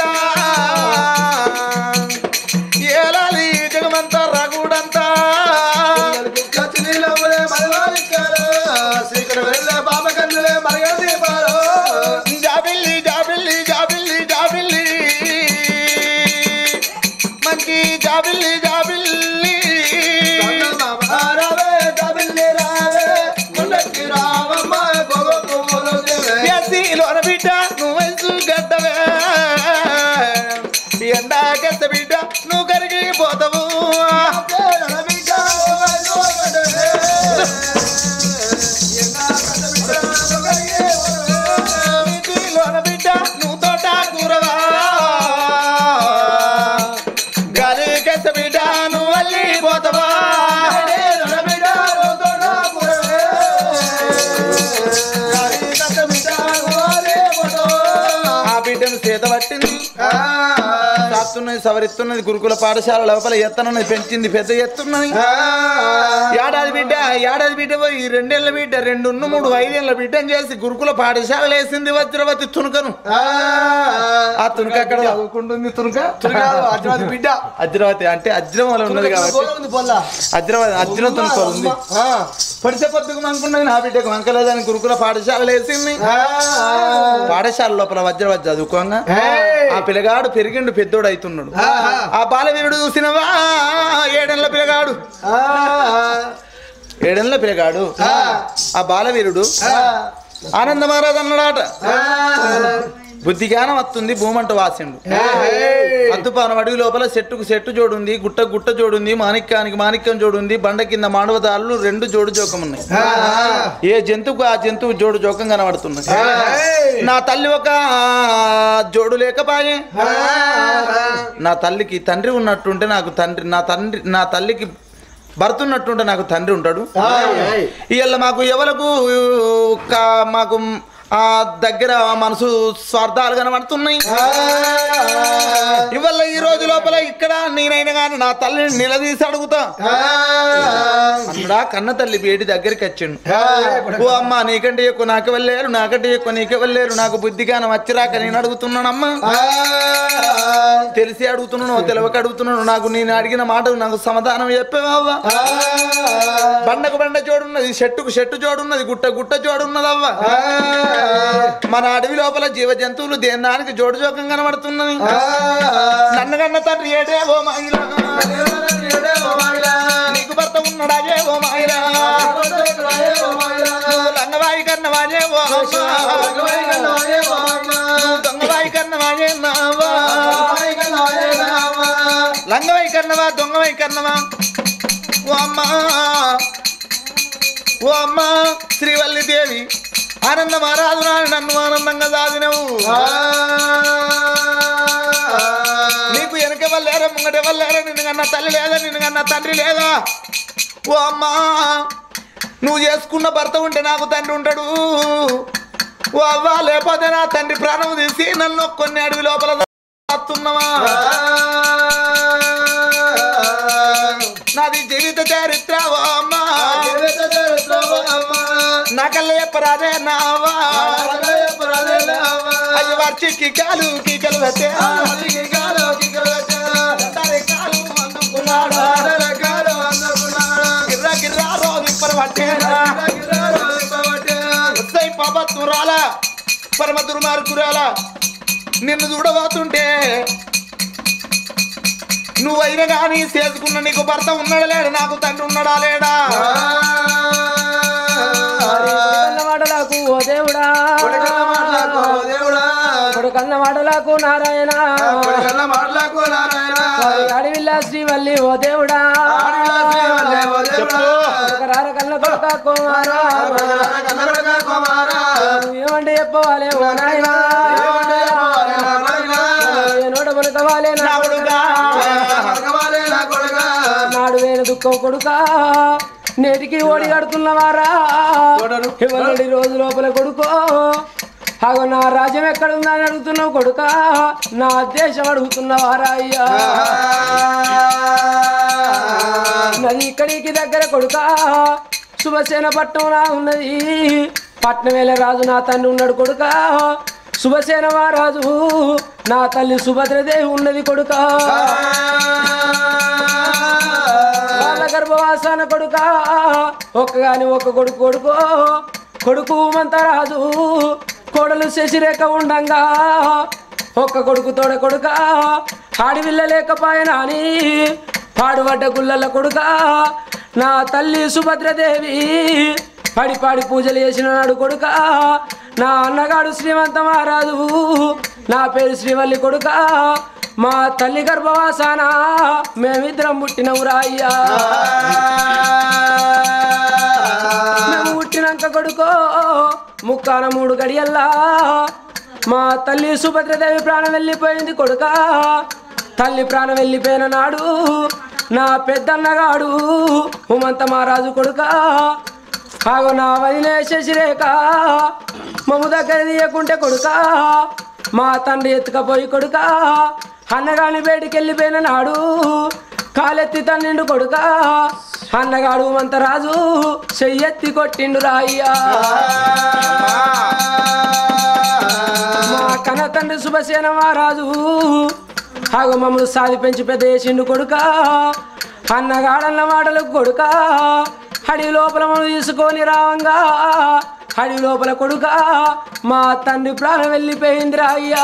ఏలాలి జగమంతా రఘుడంతా జాబిల్లి జాబిల్లి జాబిల్లి జాబిల్లి మంచి జాబిల్లి జాబిల్లి ఎస్సీలోన బిడ్డ నువ్వు వయసు గడ్డవే ఎండాకెత్త బిడ్డ నువ్వు కరిగిపోతావు ఎస్సీలోన బిడ్డ నువ్వు తోట కూరవా గాలికెత్త బిడ్డ నువ్వు వెళ్ళిపోతావా ఆ బిడ్డను చేత పట్టింది సాస్తున్నది సవరిస్తున్నది గురుకుల పాఠశాల లోపల ఎత్తనున్నది పెంచింది పెద్ద ఎత్తున్నది ఏడాది బిడ్డ ఏడాది బిడ్డ పోయి రెండేళ్ల బిడ్డ రెండు మూడు ఐదేళ్ల బిడ్డను చేసి గురుకుల పాఠశాల వేసింది వజ్రవతి తునుకను ఆ తునుక అక్కడ చదువుకుంటుంది తునుక బిడ్డ అజ్రవతి అంటే అజ్రమల ఉన్నది కాబట్టి అజ్రవతి అజ్రం తునుక ఉంది పడితే పొద్దుకు అనుకున్నది నా బిడ్డకు వంకలేదని గురుకుల పాఠశాల వేసింది పాఠశాల లోపల వజ్రవతి చదువుకోగా ఆ పిల్లగాడు పెరిగిండు పెద్దోడు అవుతున్నాడు ఆ బాలవీరుడు చూసినవా ఏడేళ్ల పిల్లగాడు ఏడేళ్ల పిల్లగాడు ఆ బాలవీరుడు ఆనందమారాజు అన్నాడట బుద్ధి జ్ఞానం వస్తుంది భూమంట వాసిండు అద్దుపానం అడవి లోపల చెట్టుకు చెట్టు జోడుంది గుట్ట గుట్ట జోడుంది మాణిక్యానికి మాణిక్యం జోడుంది బండ కింద మానవదారులు రెండు జోడు జోకం ఉన్నాయి ఏ జంతువుకు ఆ జంతువు జోడు జోకం కనబడుతున్నది నా తల్లి ఒక జోడు లేకపాయే నా తల్లికి తండ్రి ఉన్నట్టుంటే నాకు తండ్రి నా తండ్రి నా తల్లికి భర్త ఉన్నట్టుంటే నాకు తండ్రి ఉంటాడు ఇవాళ మాకు ఎవలకు కా- మాకు ఆ దగ్గర మనసు స్వార్థాలు కనబడుతున్నాయి ఇవాళ ఈ రోజు లోపల ఇక్కడ నేనైనా కానీ నా తల్లిని నిలదీసి అడుగుతా అన్నాడా కన్న తల్లి బేటి దగ్గరికి వచ్చిండు ఓ అమ్మ నీకంటే ఎక్కువ నాకు వెళ్ళారు నాకంటే ఎక్కువ నీకు వెళ్ళారు నాకు బుద్ధిగానం వచ్చిరాక నేను అడుగుతున్నానమ్మా తెలిసి అడుగుతున్నాను తెలవక అడుగుతున్నాను నాకు నేను అడిగిన మాట నాకు సమాధానం చెప్పేవవ్వా బండకు బండ జోడున్నది చెట్టుకు చెట్టు జోడున్నది గుట్ట గుట్ట జోడున్నదవ్వా మన అడవి లోపల జీవ జంతువులు దేని దానికి జోడు జోకం కనబడుతున్నది నన్ను కన్న తండ్రి ఏడే ఓ మహిళ నీకు భర్త ఉన్నాడాజే ఓ మహిళ లంగవాయి కన్నవాజే ఓ దొంగవాయి కన్నవాజే నావా లంగవై కన్నవా దొంగవై కన్నవా ఓ అమ్మా ఓ అమ్మా శ్రీవల్లి దేవి ఆనందం ఆరాధు నన్ను ఆనందంగా సాగినవు నీకు వెనక ఎవరు లేరా ముంగట ఎవరు లేరా నిన్ను కన్నా తల్లి లేదా నిన్ను కన్నా తండ్రి లేదా ఓ అమ్మా నువ్వు చేసుకున్న భర్త ఉంటే నాకు తండ్రి ఉంటాడు ఓ అవ్వ లేకపోతే నా తండ్రి ప్రాణం తీసి నన్ను కొన్ని అడవి లోపల దాస్తున్నావా నాది జీవిత చరిత్ర ఓ అమ్మా నా కళ్ళ చెప్పరాదే నావా అయ్యి వారి కికాలు కీకలు పెట్టే సరే కాలు అందుకున్నాడు గిర్ర గిర్ర రోజు ఇప్పటి పట్టేరా వస్తాయి పాపత్తురాల పరమ దుర్మార్గురాల నిన్ను చూడబోతుంటే నువ్వైనా కానీ చేసుకున్న నీకు భర్త ఉన్నాడా లేడా నాకు తండ్రి ఉన్నాడా లేడా కొడుకన్న మాటలకు ఓ దేవుడా కొడుకన్న మాటలకు నారాయణ అడవిల్లా శ్రీవల్లి ఓ దేవుడా చెప్పు రార కన్న కొడుక కుమారా ఏమంటే చెప్పవాలే ఓ నాయనా నోట పలుకవాలే నా నావుడుగా నాడు వేల దుఃఖం కొడుక నేటికి ఓడి కడుతున్నవారా ఇవ్వనడి రోజు లోపల కొడుకో అగో నా రాజ్యం ఎక్కడుందా అని అడుగుతున్నావు కొడుక నా దేశం అడుగుతున్నవారా అయ్యా నది ఇక్కడికి దగ్గర కొడుక శుభసేన పట్నం నా ఉన్నది పట్నం వేల రాజు నా తండ్రి ఉన్నాడు కొడుక శుభసేన మహారాజు నా తల్లి సుభద్రదేవి ఉన్నది కొడుక వాళ్ళ గర్భవాసాన కొడుక ఒక్కగాని ఒక్క కొడుకు కొడుకో కొడుకు మంతరాజు కోడలు శశిరేఖ ఉండంగా ఒక్క కొడుకు తోడ కొడుక ఆడివిల్ల లేకపాయన అని పాడుబడ్డ గుల్లల కొడుక నా తల్లి సుభద్రదేవి పడి పాడి పూజలు చేసిన నాడు కొడుక నా అన్నగాడు శ్రీమంత మహారాజు నా పేరు శ్రీవల్లి కొడుక మా తల్లి గర్భవాసాన మేమిద్దరం పుట్టినవురా అయ్యా మేము పుట్టినాక కొడుకో ముక్కాన మూడు గడియల్లా మా తల్లి సుభద్రదేవి ప్రాణం వెళ్ళిపోయింది కొడుక తల్లి ప్రాణం వెళ్ళిపోయిన నాడు నా పెద్దన్నగాడు హుమంత మహారాజు కొడుక ఆగో నా వదిలే శశిరేఖ మమ్మ దగ్గర తీయకుంటే కొడుక మా తండ్రి ఎత్తుకపోయి కొడుక అన్నగాని బయటికి వెళ్ళిపోయిన నాడు కాలెత్తి తన్నిండు కొడుక అన్నగాడు మంతరాజు చెయ్యెత్తి కొట్టిండు రాయ్యా మా కన్న తండ్రి శుభసేన మహారాజు ఆగో మమ్మల్ని సాది పెంచి పెద్ద చేసిండు కొడుక అన్నగాడన్న మాటలు కొడుక హడి లోపల మనం తీసుకొని రావంగా హడి లోపల కొడుక మా తండ్రి ప్రాణం వెళ్ళిపోయింది రాయ్యా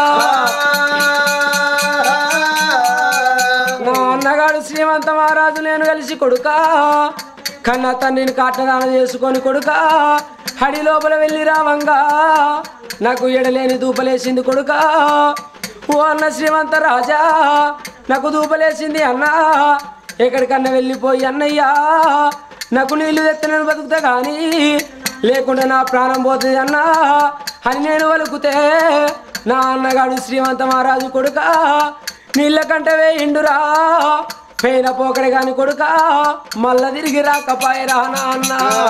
నా అన్నగాడు శ్రీమంత మహారాజు నేను కలిసి కొడుక కన్న తండ్రిని కాటదానం చేసుకొని కొడుక హడి లోపల వెళ్ళి రావంగా నాకు ఎడలేని దూపలేసింది కొడుక ఓ అన్న శ్రీమంత రాజా నాకు దూపలేసింది అన్నా ఎక్కడికన్నా వెళ్ళిపోయి అన్నయ్యా నాకు నీళ్లు తెత్తనని బతుకుతా కానీ లేకుండా నా ప్రాణం పోతుంది అన్నా అని నేను వలుకుతే నా అన్నగాడు శ్రీమంత మహారాజు కొడుక నీళ్ళ కంట వేయిండురా పేన పోకడే గాని కొడుక మళ్ళా తిరిగి రాకపాయరా నాన్న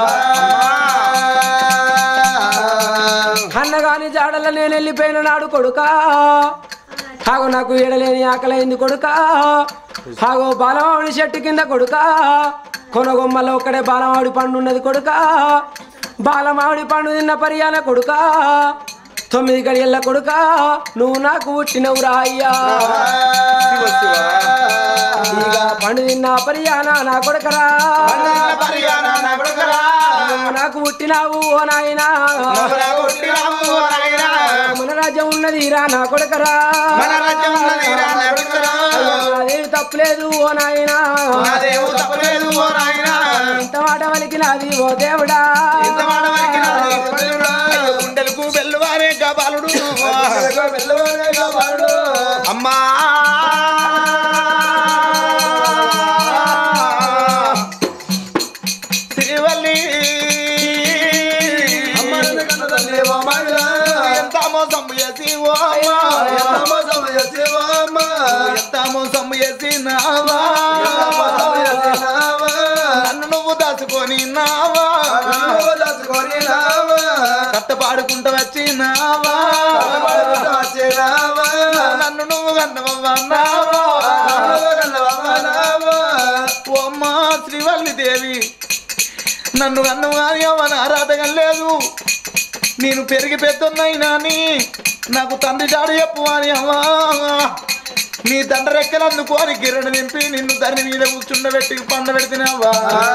అన్నగాని జాడల నేను వెళ్ళిపోయిన నాడు కొడుక హాగో నాకు ఎడలేని ఆకలైంది కొడుక హాగో బాలమావిడి చెట్టు కింద కొడుక కొనగొమ్మలో ఒక్కడే బాలమావిడి పండు ఉన్నది కొడుక బాలమావిడి పండు తిన్న పరియాల కొడుక తొమ్మిది గడియల్ల కొడుక నువ్వు నాకు పుట్టినవురా అయ్యా ఇక పండు తిన్న పరియాన నా కొడుకరా పరియానా నా కొడుకరా. నువ్వు నాకు పుట్టినావు ఓ నాయనా మన కొట్టినావు ఓ నాయనా. మన రాజ్యం ఉన్నది రా నా కొడుకరా మన రాజ్యం ఉన్నది రా నా కొడుకరా. అదేమి తప్పులేదు ఓ నాయనా నాదేమో తప్పలేదు ఓ నాయనా. ఇంత మాట వలికినది ఓ దేవుడా ఇంత మాట వలికినాడు ఓ దేవుడా. అయ్యో గుండెలకు బెల్లువారే గబాలుడు అమ్మా శ్రీవల్లి ఎంత మోసం చేసి ఓ అమ్మా. ఎంత మోసం చేసినావా నన్ను నువ్వు దాచుకొని నావా కట్ట పాడుకుంటూ వచ్చినావా నన్ను నువ్వు కన్నవన్నావా ఓ అమ్మా శ్రీవల్లి దేవి నన్ను కన్నవు కానీ అవ్వన ఆరాధకం లేదు నేను పెరిగి పెద్దన్నైనా అని నాకు తండ్రి జాడు చెప్పు అని అమ్మా నీ తండ్రి రెక్కలు అందుకోని గిరణ్ నింపి నిన్ను ధరణి మీద కూర్చుండబెట్టి పండ పెడుతున్నావా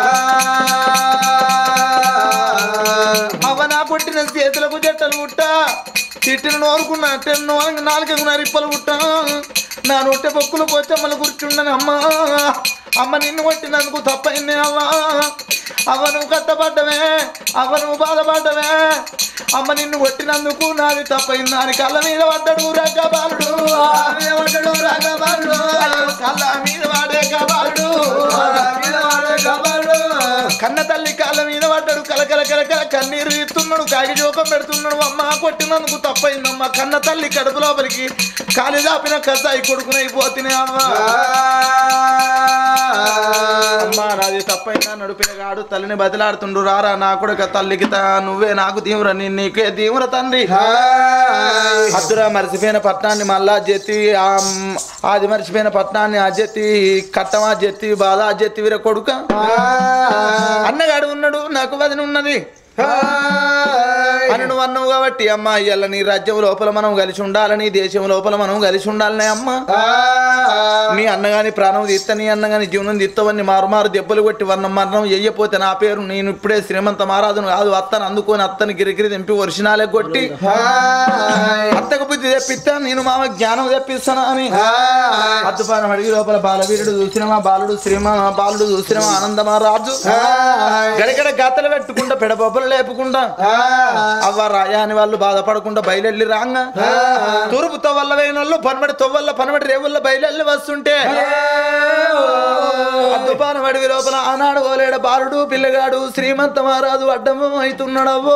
అవ్వ నా పుట్టిన చేతులకు జట్టలు పుట్ట తిట్టిన నోరుకున్న టెన్ను నాలుగు నరిప్పలు పుట్ట నా నొట్టె పొక్కులు పోచమ్మలు కూర్చుండని అమ్మా అమ్మ నిన్ను కొట్టినందుకు తప్పైంది అవ్వా అవ్వ నువ్వు కట్టబడ్డవే అవ్వ నువ్వు బాధపడ్డవే అమ్మ నిన్ను కొట్టినందుకు నాది తప్పైంది దాని కళ్ళ మీద పడ్డాడు రగ్గబాలుడు పడ్డాడు రగ్గబాలుడు కళ్ళ మీద వాడే కబాలుడు కన్న తల్లి కాళ్ళ మీద పడ్డాడు కలకల కలకల కన్నీరు ఇస్తున్నాడు కాగి జోకం పెడుతున్నాడు అమ్మ కొట్టినందుకు తప్పైందమ్మా కన్న తల్లి కడుపు లోపలికి కాలి దాపిన కసాయి కొడుకునైపోతున్నాయి అమ్మా అమ్మా నాది తప్పైందా నడిపినగాడు తల్లిని బతిలాడుతుండు రారా నా కొడుక తల్లికి తా- నువ్వే నాకు తీవ్ర నీ నీకే తీవ్ర తండ్రి అద్దురా మరిసిపోయిన పట్టణాన్ని మళ్ళా జెత్తి ఆ మ్, ఆది మరిచిపోయిన పట్టణాన్ని ఆ జెత్తి కట్టమా జెత్తి బాధ ఆ జెత్తి వీర కొడుక అన్నగాడు ఉన్నాడు నాకు వదిన ఉన్నది అని నువ్వు అన్నావు కాబట్టి అమ్మ ఇయ్యాల నీ రాజ్యం లోపల మనం కలిసి ఉండాలని దేశం లోపల మనం కలిసి ఉండాలనే అమ్మ నీ అన్నగాని ప్రాణం తీస్తా నీ అన్నగాని జీవనం తీస్తావని మారు మారు దెబ్బలు కొట్టి వర్ణం మరణం చెయ్యపోతే నా పేరు నేను ఇప్పుడే శ్రీమంత మహారాజును కాదు అత్తను అందుకొని అత్తని గిరిగిరి తెంపి వర్షనాలే కొట్టి అత్తకు బుద్ధి తెప్పిస్తా నేను మామ జ్ఞానం తెప్పిస్తానా అని అద్దుపాన అడిగి లోపల బాలవీరుడు చూసినమా బాలుడు శ్రీమా బాలుడు చూసినమా ఆనందమా రాజు గడగడ గాతలు పెట్టుకుంటా పెడబొబ్బలు లేపుకుంటా అవ్వ రాయా అని వాళ్ళు బాధపడకుండా బయలెళ్ళి రాంగా తూర్పు తొవ్వల్ల వేయిన వాళ్ళు పనబడి తొవ్వల్ల పనబడి రేవుల్లో బయలెళ్ళి వస్తుంటే అద్దుపాన అడవి లోపల ఆనాడు ఓలేడ బాలుడు పిల్లగాడు శ్రీమంత మహారాజు అడ్డము అవుతున్నాడవో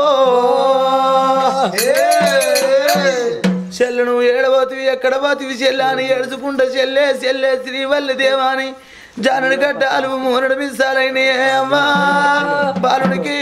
చెల్లు నువ్వు ఏడబోతివి ఎక్కడ పోతివి చెల్లె అని ఏడుచుకుంటా చెల్లె చెల్లె శ్రీవల్లి దేవాని జానుడి గడ్డాలు మూనడు మిస్సాలైన అమ్మా బాలుడికి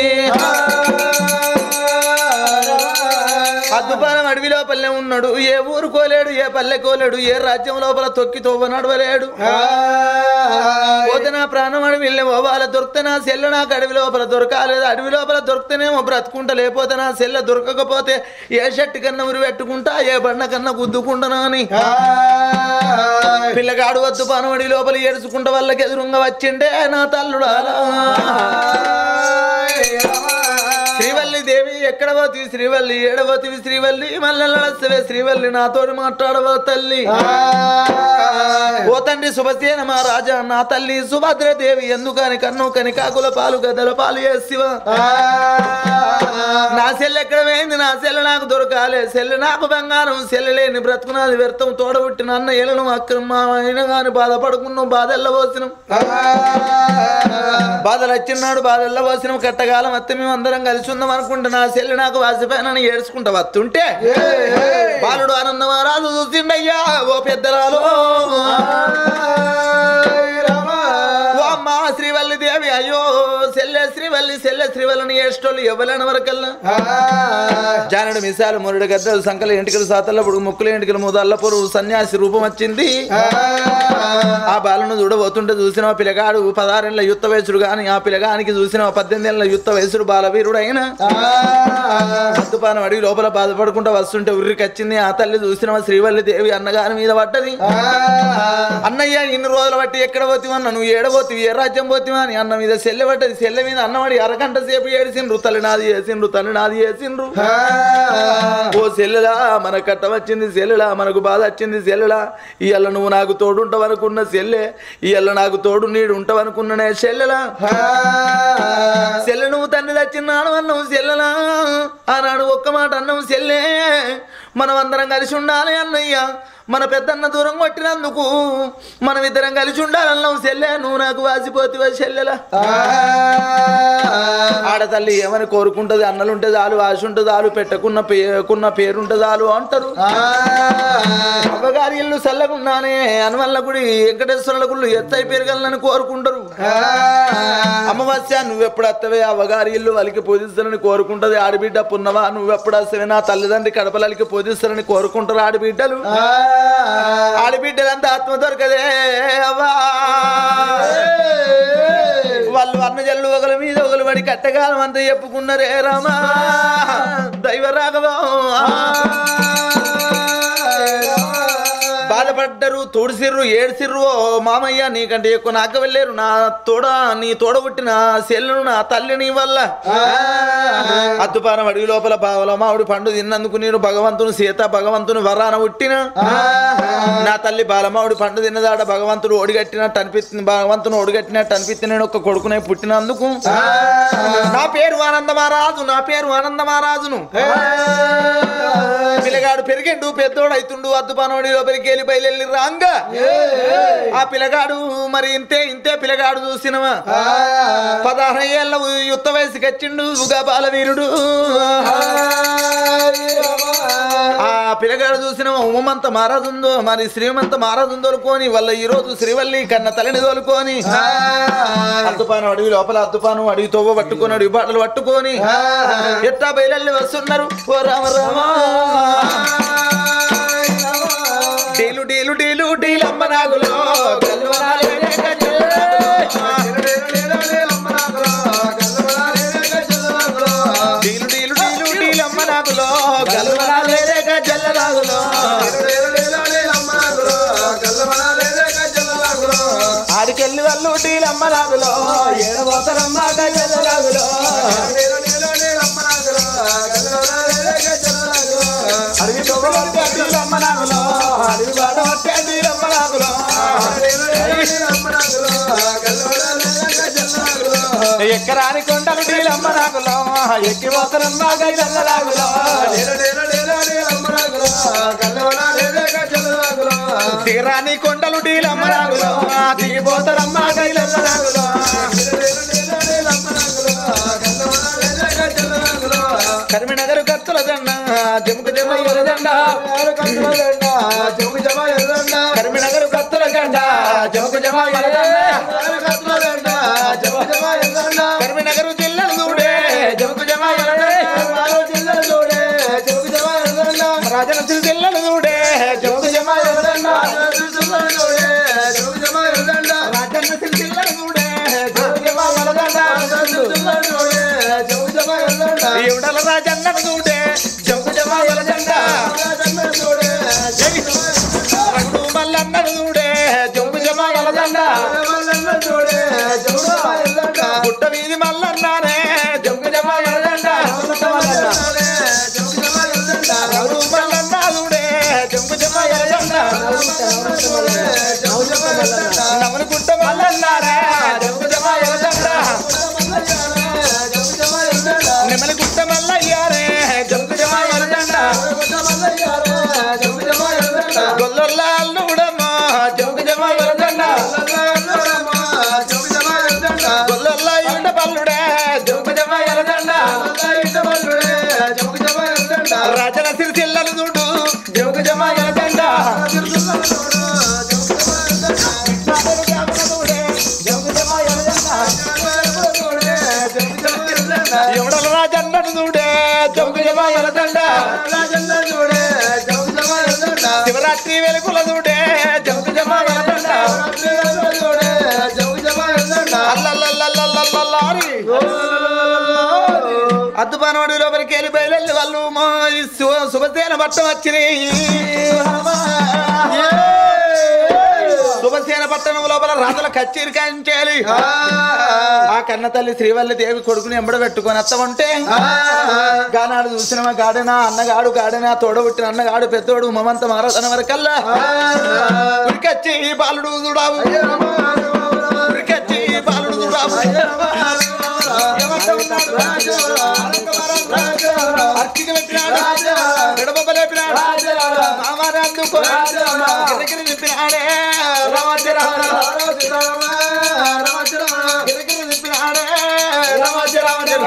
అద్దుపానం అడవి లోపలనే ఉన్నాడు ఏ ఊరు కోలేడు ఏ పల్లె కోలేడు ఏ రాజ్యం లోపల తొక్కి తోవ నడవలేడు పోతే నా ప్రాణం అడవిలో పోవాల దొరికితే నా సెల్ల నాకు అడవి లోపల దొరకాలేదు అడవి లోపల దొరికితేనేమో బ్రతుకుంటా లేకపోతే నా సెల్ల దొరకకపోతే ఏ షర్ట్ కన్నా ఉరి పెట్టుకుంటా ఏ బండ కన్నా గుద్దుకుంటానా అని పిల్లగాడు వద్దు పనవడి లోపల ఏడుచుకుంటా వాళ్ళకి ఎదురుంగా వచ్చిండే నా తల్లుడా శ్రీవల్లి దేవి ఎక్కడ పోతివి శ్రీవల్లి ఏడవతివి శ్రీవల్లి మళ్ళీ నడస్తవే శ్రీవల్లి నాతోటి మాట్లాడవా తల్లి ఓ తండ్రి శుభసేన మా రాజా నా తల్లి సుభద్రదేవి ఎందుకని కన్ను కని కాకుల పాలు గదల పాలు చేసివా నా సెల్ ఎక్కడ పోయింది నా సెల్ నాకు దొరకాలే సెల్ నాకు బంగారం సెల్ లేని బ్రతుకు నాది వ్యర్థం తోడబుట్టిన అన్న ఎలను అక్రమ అయినా కానీ బాధపడుకున్నాం బాధల్లో పోసినాం బాధలు వచ్చినాడు బాధల్లో పోసినాం కట్టకాలం అత్తే మేము అందరం కలిసి ఉందాం అనుకుంటే నా సెల్ నాకు వాసిపోయినని ఏడ్చుకుంటా వస్తుంటే బాలుడు ఆనందమారాజు చూసిండయ్యా ఓ పెద్దరాలు ఓ అమ్మ శ్రీవల్లి దేవి అయ్యో సెల్లె శ్రీవల్లి సెల్లె శ్రీవల్లిని ఏష్టోళ్ళు ఎవరైన వరకల్లా జానుడు మిసాలు మురుడు గద్దలు సంకల ఎంటికలు సాతల్ల పొడుగు ముక్కుల ఎంటికలు ముదల్ల పొరుగు సన్యాసి రూపం వచ్చింది ఆ బాలను చూడబోతుంటే చూసిన పిల్లగాడు పదహారేళ్ళ యుద్ధ వయసుడు గాని ఆ పిల్లగానికి చూసిన పద్దెనిమిది ఏళ్ళ యుద్ధ వయసుడు బాలవీరుడు అయినా అద్దుపానం అడిగి లోపల బాధపడుకుంటూ వస్తుంటే ఉర్రికి వచ్చింది ఆ తల్లి చూసిన శ్రీవల్లి దేవి అన్నగారి మీద పడ్డది అన్నయ్య ఇన్ని రోజులు బట్టి ఎక్కడ పోతివన్నా నువ్వు ఏడబోతివి ఏ రాజ్యం పోతివా అని అన్న మీద సెల్లె పడ్డది సెల్లె మీద అన్నవాడి అరగంట సేపు ఏడిసిండ్రు తల్లి నాది చేసిండ్రు తల్లి నాది చేసిండ్రు ఓ సెల్లులా మన కట్ట వచ్చింది సెల్లులా మనకు బాధ వచ్చింది సెల్లులా ఇవాళ నువ్వు నాకు తోడుంటావు అనుకున్న సెల్లె ఇవాళ నాకు తోడు నీడు ఉంటావు అనుకున్ననే సెల్లెలా సెల్లె నువ్వు తండ్రి తెచ్చినాడు అన్నావు సెల్లెలా ఆనాడు ఒక్క మాట అన్నావు సెల్లే మనం అందరం కలిసి ఉండాలి అన్నయ్య మన పెద్దన్న దూరం కొట్టినందుకు మనం ఇద్దరం కలిసి ఉండాలన్నావు చెల్లె నువ్వు నాకు వాసిపోతివా చెల్లెలా ఆడతల్లి ఏమని కోరుకుంటది అన్నలుంటే చాలు ఆశ ఉంటే చాలు పెట్టకున్న పేకున్న పేరుంటే చాలు అంటారు అవ్వగారి ఇల్లు చల్లకున్నానే అనువల్ల గుడి వెంకటేశ్వరుల గుళ్ళు ఎత్తై పెరగాలని కోరుకుంటారు అమ్మవస్య నువ్వెప్పుడు వస్తావే అవ్వగారి ఇల్లు వాళ్ళకి పూజిస్తానని కోరుకుంటది ఆడబిడ్డ పున్నవా నువ్వెప్పుడు వస్తావే నా తల్లిదండ్రి కడపలకి పూజిస్తానని కోరుకుంటారు ఆడబిడ్డలు ఆడబిడ్డలంతా ఆత్మ దొరకదే అవ్వా వాళ్ళు వర్ణ జల్లు ఒకరి మీద ఒకరు పడి కట్టగాలం అంతా చెప్పుకున్నారే రామా దైవ రాఘవా బాధపడ్డరు తోడిసిర్రు ఏడ్సిర్రు ఓ మామయ్య నీకంటే ఎక్కువ నాక వెళ్ళారు నా తోడ నీ తోడ పుట్టిన సెల్లును నా తల్లిని వల్ల అద్దుపానం అడవి లోపల బావల మామిడి పండు తిన్నందుకు నేను భగవంతుని సీత భగవంతుని వరాన పుట్టిన నా తల్లి బాలమావుడి పండు తిన్నదాడ భగవంతుడు ఓడిగట్టినట్టు అనిపిస్తుంది భగవంతుని ఓడిగట్టినట్టు అనిపిస్తుంది నేను ఒక కొడుకునే పుట్టినందుకు నా పేరు ఆనందమారాజు నా పేరు ఆనందమారాజును పిల్లగాడు పెరిగిండు పెద్దోడు అవుతుండు అద్దుపానోడి లోపలికి వెళ్ళి బయలుదేరి రాంగా ఆ పిల్లగాడు మరి ఇంతే ఇంతే పిల్లగాడు చూసినవా పదహారు ఏళ్ళ యుక్త వయసుకి వచ్చిండు ఉగా బాలవీరుడు ఆ పిల్లగాడు చూసిన ఉమంత మారాదుందో మరి శ్రీమంత మారాదుందో తోలుకొని వాళ్ళ ఈ రోజు శ్రీవల్లి కన్న తల్లిని తోలుకొని అద్దుపాను అడవి లోపల అద్దుపాను అడవి తోవ పట్టుకొని అడవి బాటలు పట్టుకొని ఎట్టా బయలల్లి వస్తున్నారు ఓ రామ రామ డీలు డీలు డీలు డీలమ్మ నాగులో గల్వనాలే డీలు డీలు డీలు డీలమ్మ నాగులో గల్వనాలే గజ్జల నాగులో ఆడికెళ్ళి వాళ్ళు డీలమ్మ నాగులో ఏడబోతారమ్మ గజ్జల నాగులో అడవి తోవ డీలమ్మ నాగులో అడవి బాట పట్టే డీలమ్మ నాగులో ఎక్కరాని కొండలు డీలమ్మ నాగులో ఎక్కిపోతారమ్మ గజ్జల నాగులో దిగరాని కొండలు డీలమ్మ నాగులో దిగిపోతారమ్మ గజ్జల నాగులో కరిమినగరు కత్తుల దండ జముకు జమ దండ కరిమినగరు కత్తుల దండ జముకు జమ కరిమినగరు జిల్లలు చూడే జముకు జమ రాజన జిల్లలు చూడే జముకు జమ రాజన్న జిల్లలు చూడే జముకు జమ ఎవడల రాజన్నను చూడే జముకు జమ జెండా రఘు మల్లన్నను చూడే జముకు జమ జెండా గుట్ట వీధి మల్లన్నానే జముకు జమ జెండా రఘు మల్లన్న చూడే జముకు జమ జెండా నవరు గుట్ట మల్లన్నారే జముకు జమ జెండా నెమలి గుట్ట మల్లయ్యారే జముకు జమ జెండా గొల్లొల్ల అల్లుడమ్మా జముకు జమ జెండా గొల్లొల్ల ఇంట పల్లుడే జముకు జమ జెండా రాజన సిరిసిల్లలు చూడు జముకు జమ జెండా ఎవడల రాజన్నను చూడే జముకు జమ జెండా శివరాత్రి వెలుగుల చూడే జముకు జమ జెండా అల్లల్లల్లల్లల్లల్లారి. అద్దుపానవాడి లోపలికి వెళ్ళి బయలుదేరి వాళ్ళు మా ఈ శుభ- శుభసేన పట్ట వచ్చినాయి శుభసేన పట్టణం లోపల రాజుల కచ్చేరి కాయించాలి ఆ కన్న తల్లి శ్రీవల్లి దేవి కొడుకుని ఎంబడ పెట్టుకొని అత్తమంటే గానాడు చూసినవా గాడనా అన్నగాడు గాడనా తోడబుట్టిన అన్నగాడు పెద్దోడు మమంత మారదన వరకల్లా ఉరికచ్చి బాలుడు చూడావు ఉరికచ్చి బాలుడు చూడావు అర్చిక పెట్టినాడు ఎడబొబ్బ లేపినాడు మామారాజు ఎత్తుకొని గిరగిర తిప్పినాడే రామచ రామ గిరగిర తిప్పినాడే రామచ రామ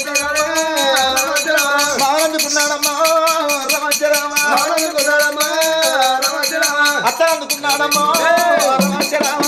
మానందుకున్నాడమ్మా రామచ రామ అత్త అందుకున్నాడమ్మా రామచ రామ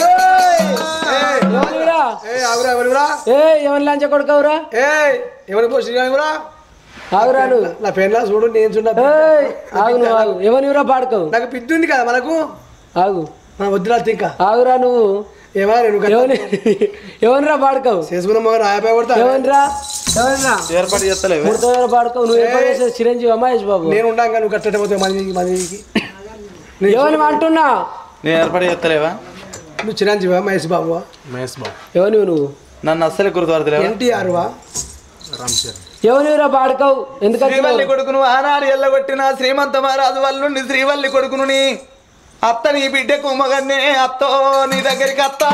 ఎవరిరా ఏ ఆగురా ఎవరురా ఏ ఎవరి లంచ కొడుకవురా ఏ ఎవరి పోసి ఎవరా ఆగురాను నా పెళ్ళ చూడు నేను చూడ ఏయ్, ఆగు నువ్వు ఆగు ఎవరివరా పాడుకోవు నాకు పిద్దు ఉంది కదా మనకు ఆగు ఆ, వద్దురా ఇంకా ఆగురా నువ్వు ఏమా నేను ఎవరి ఎవరిరా పాడుకోవు చేసుకున్నాం రాయపై కొడతా ఎవరిరా ఎవరిరా ఏర్పాటు చేస్తలేవు మూడుతో పాడుకోవు నువ్వు ఏర్పాటు చేసేది చిరంజీవి మహేష్ బాబు నేను ఉండాక నువ్వు కట్టడం పోతే మందికి మందికి ఎవరిని అంటున్నా నేను ఏర్పాటు చేస్తలేవా నువ్వు చిరంజీవా మహేష్ బాబు ఎవరు నువ్వు నన్ను అస్సలు గుర్తుపడతలేవా ఎన్టీఆర్ వా ఎవరివరా పాడుకోవు ఎందుకంటే శ్రీవల్లి కొడుకును ఆనాడు ఎల్లగొట్టిన శ్రీమంత మహారాజు వల్లుండి శ్రీవల్లి కొడుకును నీ అత్త నీ బిడ్డకు మగన్నే అత్తో నీ దగ్గరికి అత్త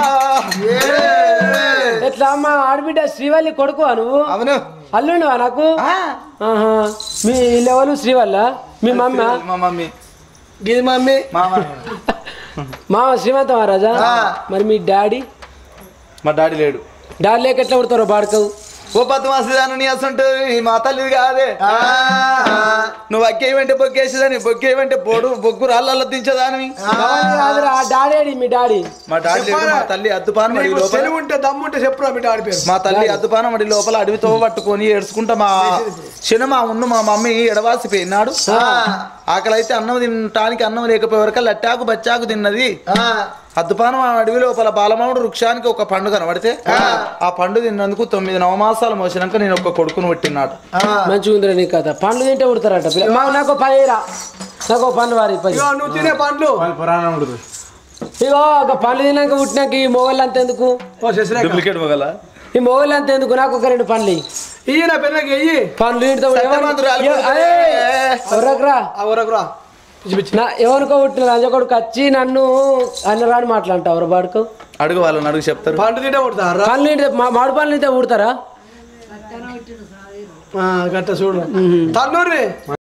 ఎట్లా అమ్మ ఆడబిడ్డ శ్రీవల్లి కొడుకువా నువ్వు అవును అల్లుండివా నాకు ఆ, ఆహా మీ లెవెల్ శ్రీవల్ల మీ మమ్మ మా మమ్మీ గిది మమ్మీ మామ మామ శ్రీమంత మహారాజా మరి మీ డాడీ మా డాడీ లేడు డాడీ లేక ఎట్లా కొడతారో పాడుకోవు ఓ పద్మాసిదాను నీ అసంటు మా తల్లిది కాదే నువ్వు అక్కేయమంటే బొక్కేసేదాని బొక్కేయమంటే బొడు బొగ్గు రాళ్ళల్లో దించేదానివి కాదురా, ఆ డాడీ ఏడి మీ డాడీ మా డాడీ లేడు మా తల్లి అద్దుపానం అడిగి లోపల తెలుగు ఉంటే దమ్ము ఉంటే చెప్పురా బిడ్డ ఆడిపోయారు మా తల్లి అద్దుపానం అడి లోపల అడవితో పట్టుకొని ఏడ్చుకుంటా మా చిన్న ఉన్న మా మమ్మీ ఎడవాసిపోయినాడు ఆకలి అయితే అన్నం తినటానికి అన్నం లేకపోయే వరకు లట్టాకు బచ్చాకు తిన్నది అద్దుపానం ఆ అడవి లోపల బాలమావుడు వృక్షానికి ఒక పండు కనబడితే ఆ పండు తిన్నందుకు తొమ్మిది నవమాసాలు మోసినాక నేను ఒక కొడుకును పెట్టినాడు మంచిగా ఉందిరా నీ కథ పండ్లు తింటే ఉడతారట పిల్ల- మా నాకు ఒక పని రా నాకు ఒక పండు వారి పది ఇగో నువ్వు తినే పండ్లు ఇగో ఒక పండ్లు తిన్నాక పుట్టినాక ఈ మొగళ్ళు అంత ఎందుకు ఓ శశిరేఖ డూప్లికేట్ పోగల ఈ మొగళ్ళు అంత ఎందుకు నాకు ఒక రెండు పండ్లు ఇయ్యి. ఇయ్యి నా పెళ్ళకి ఇయ్యి పండ్లు తింటే సత్యమంతురాలు ఎవరకురా ఆ ఊరకు పిచ్చి పిచ్చి నా ఎవరికో పుట్టిన లంజకొడుకు వచ్చి నన్ను అన్నరాని మాట్లాంటావు ఎవరు పాడుకో అడుగు వాళ్ళని అడుగు చెప్తారు పండు తింటే కొడతారా పండ్లు తింటే మా మామిడి పండ్లు తింటే పుడతారా గట్ట చూడు తన్నూరి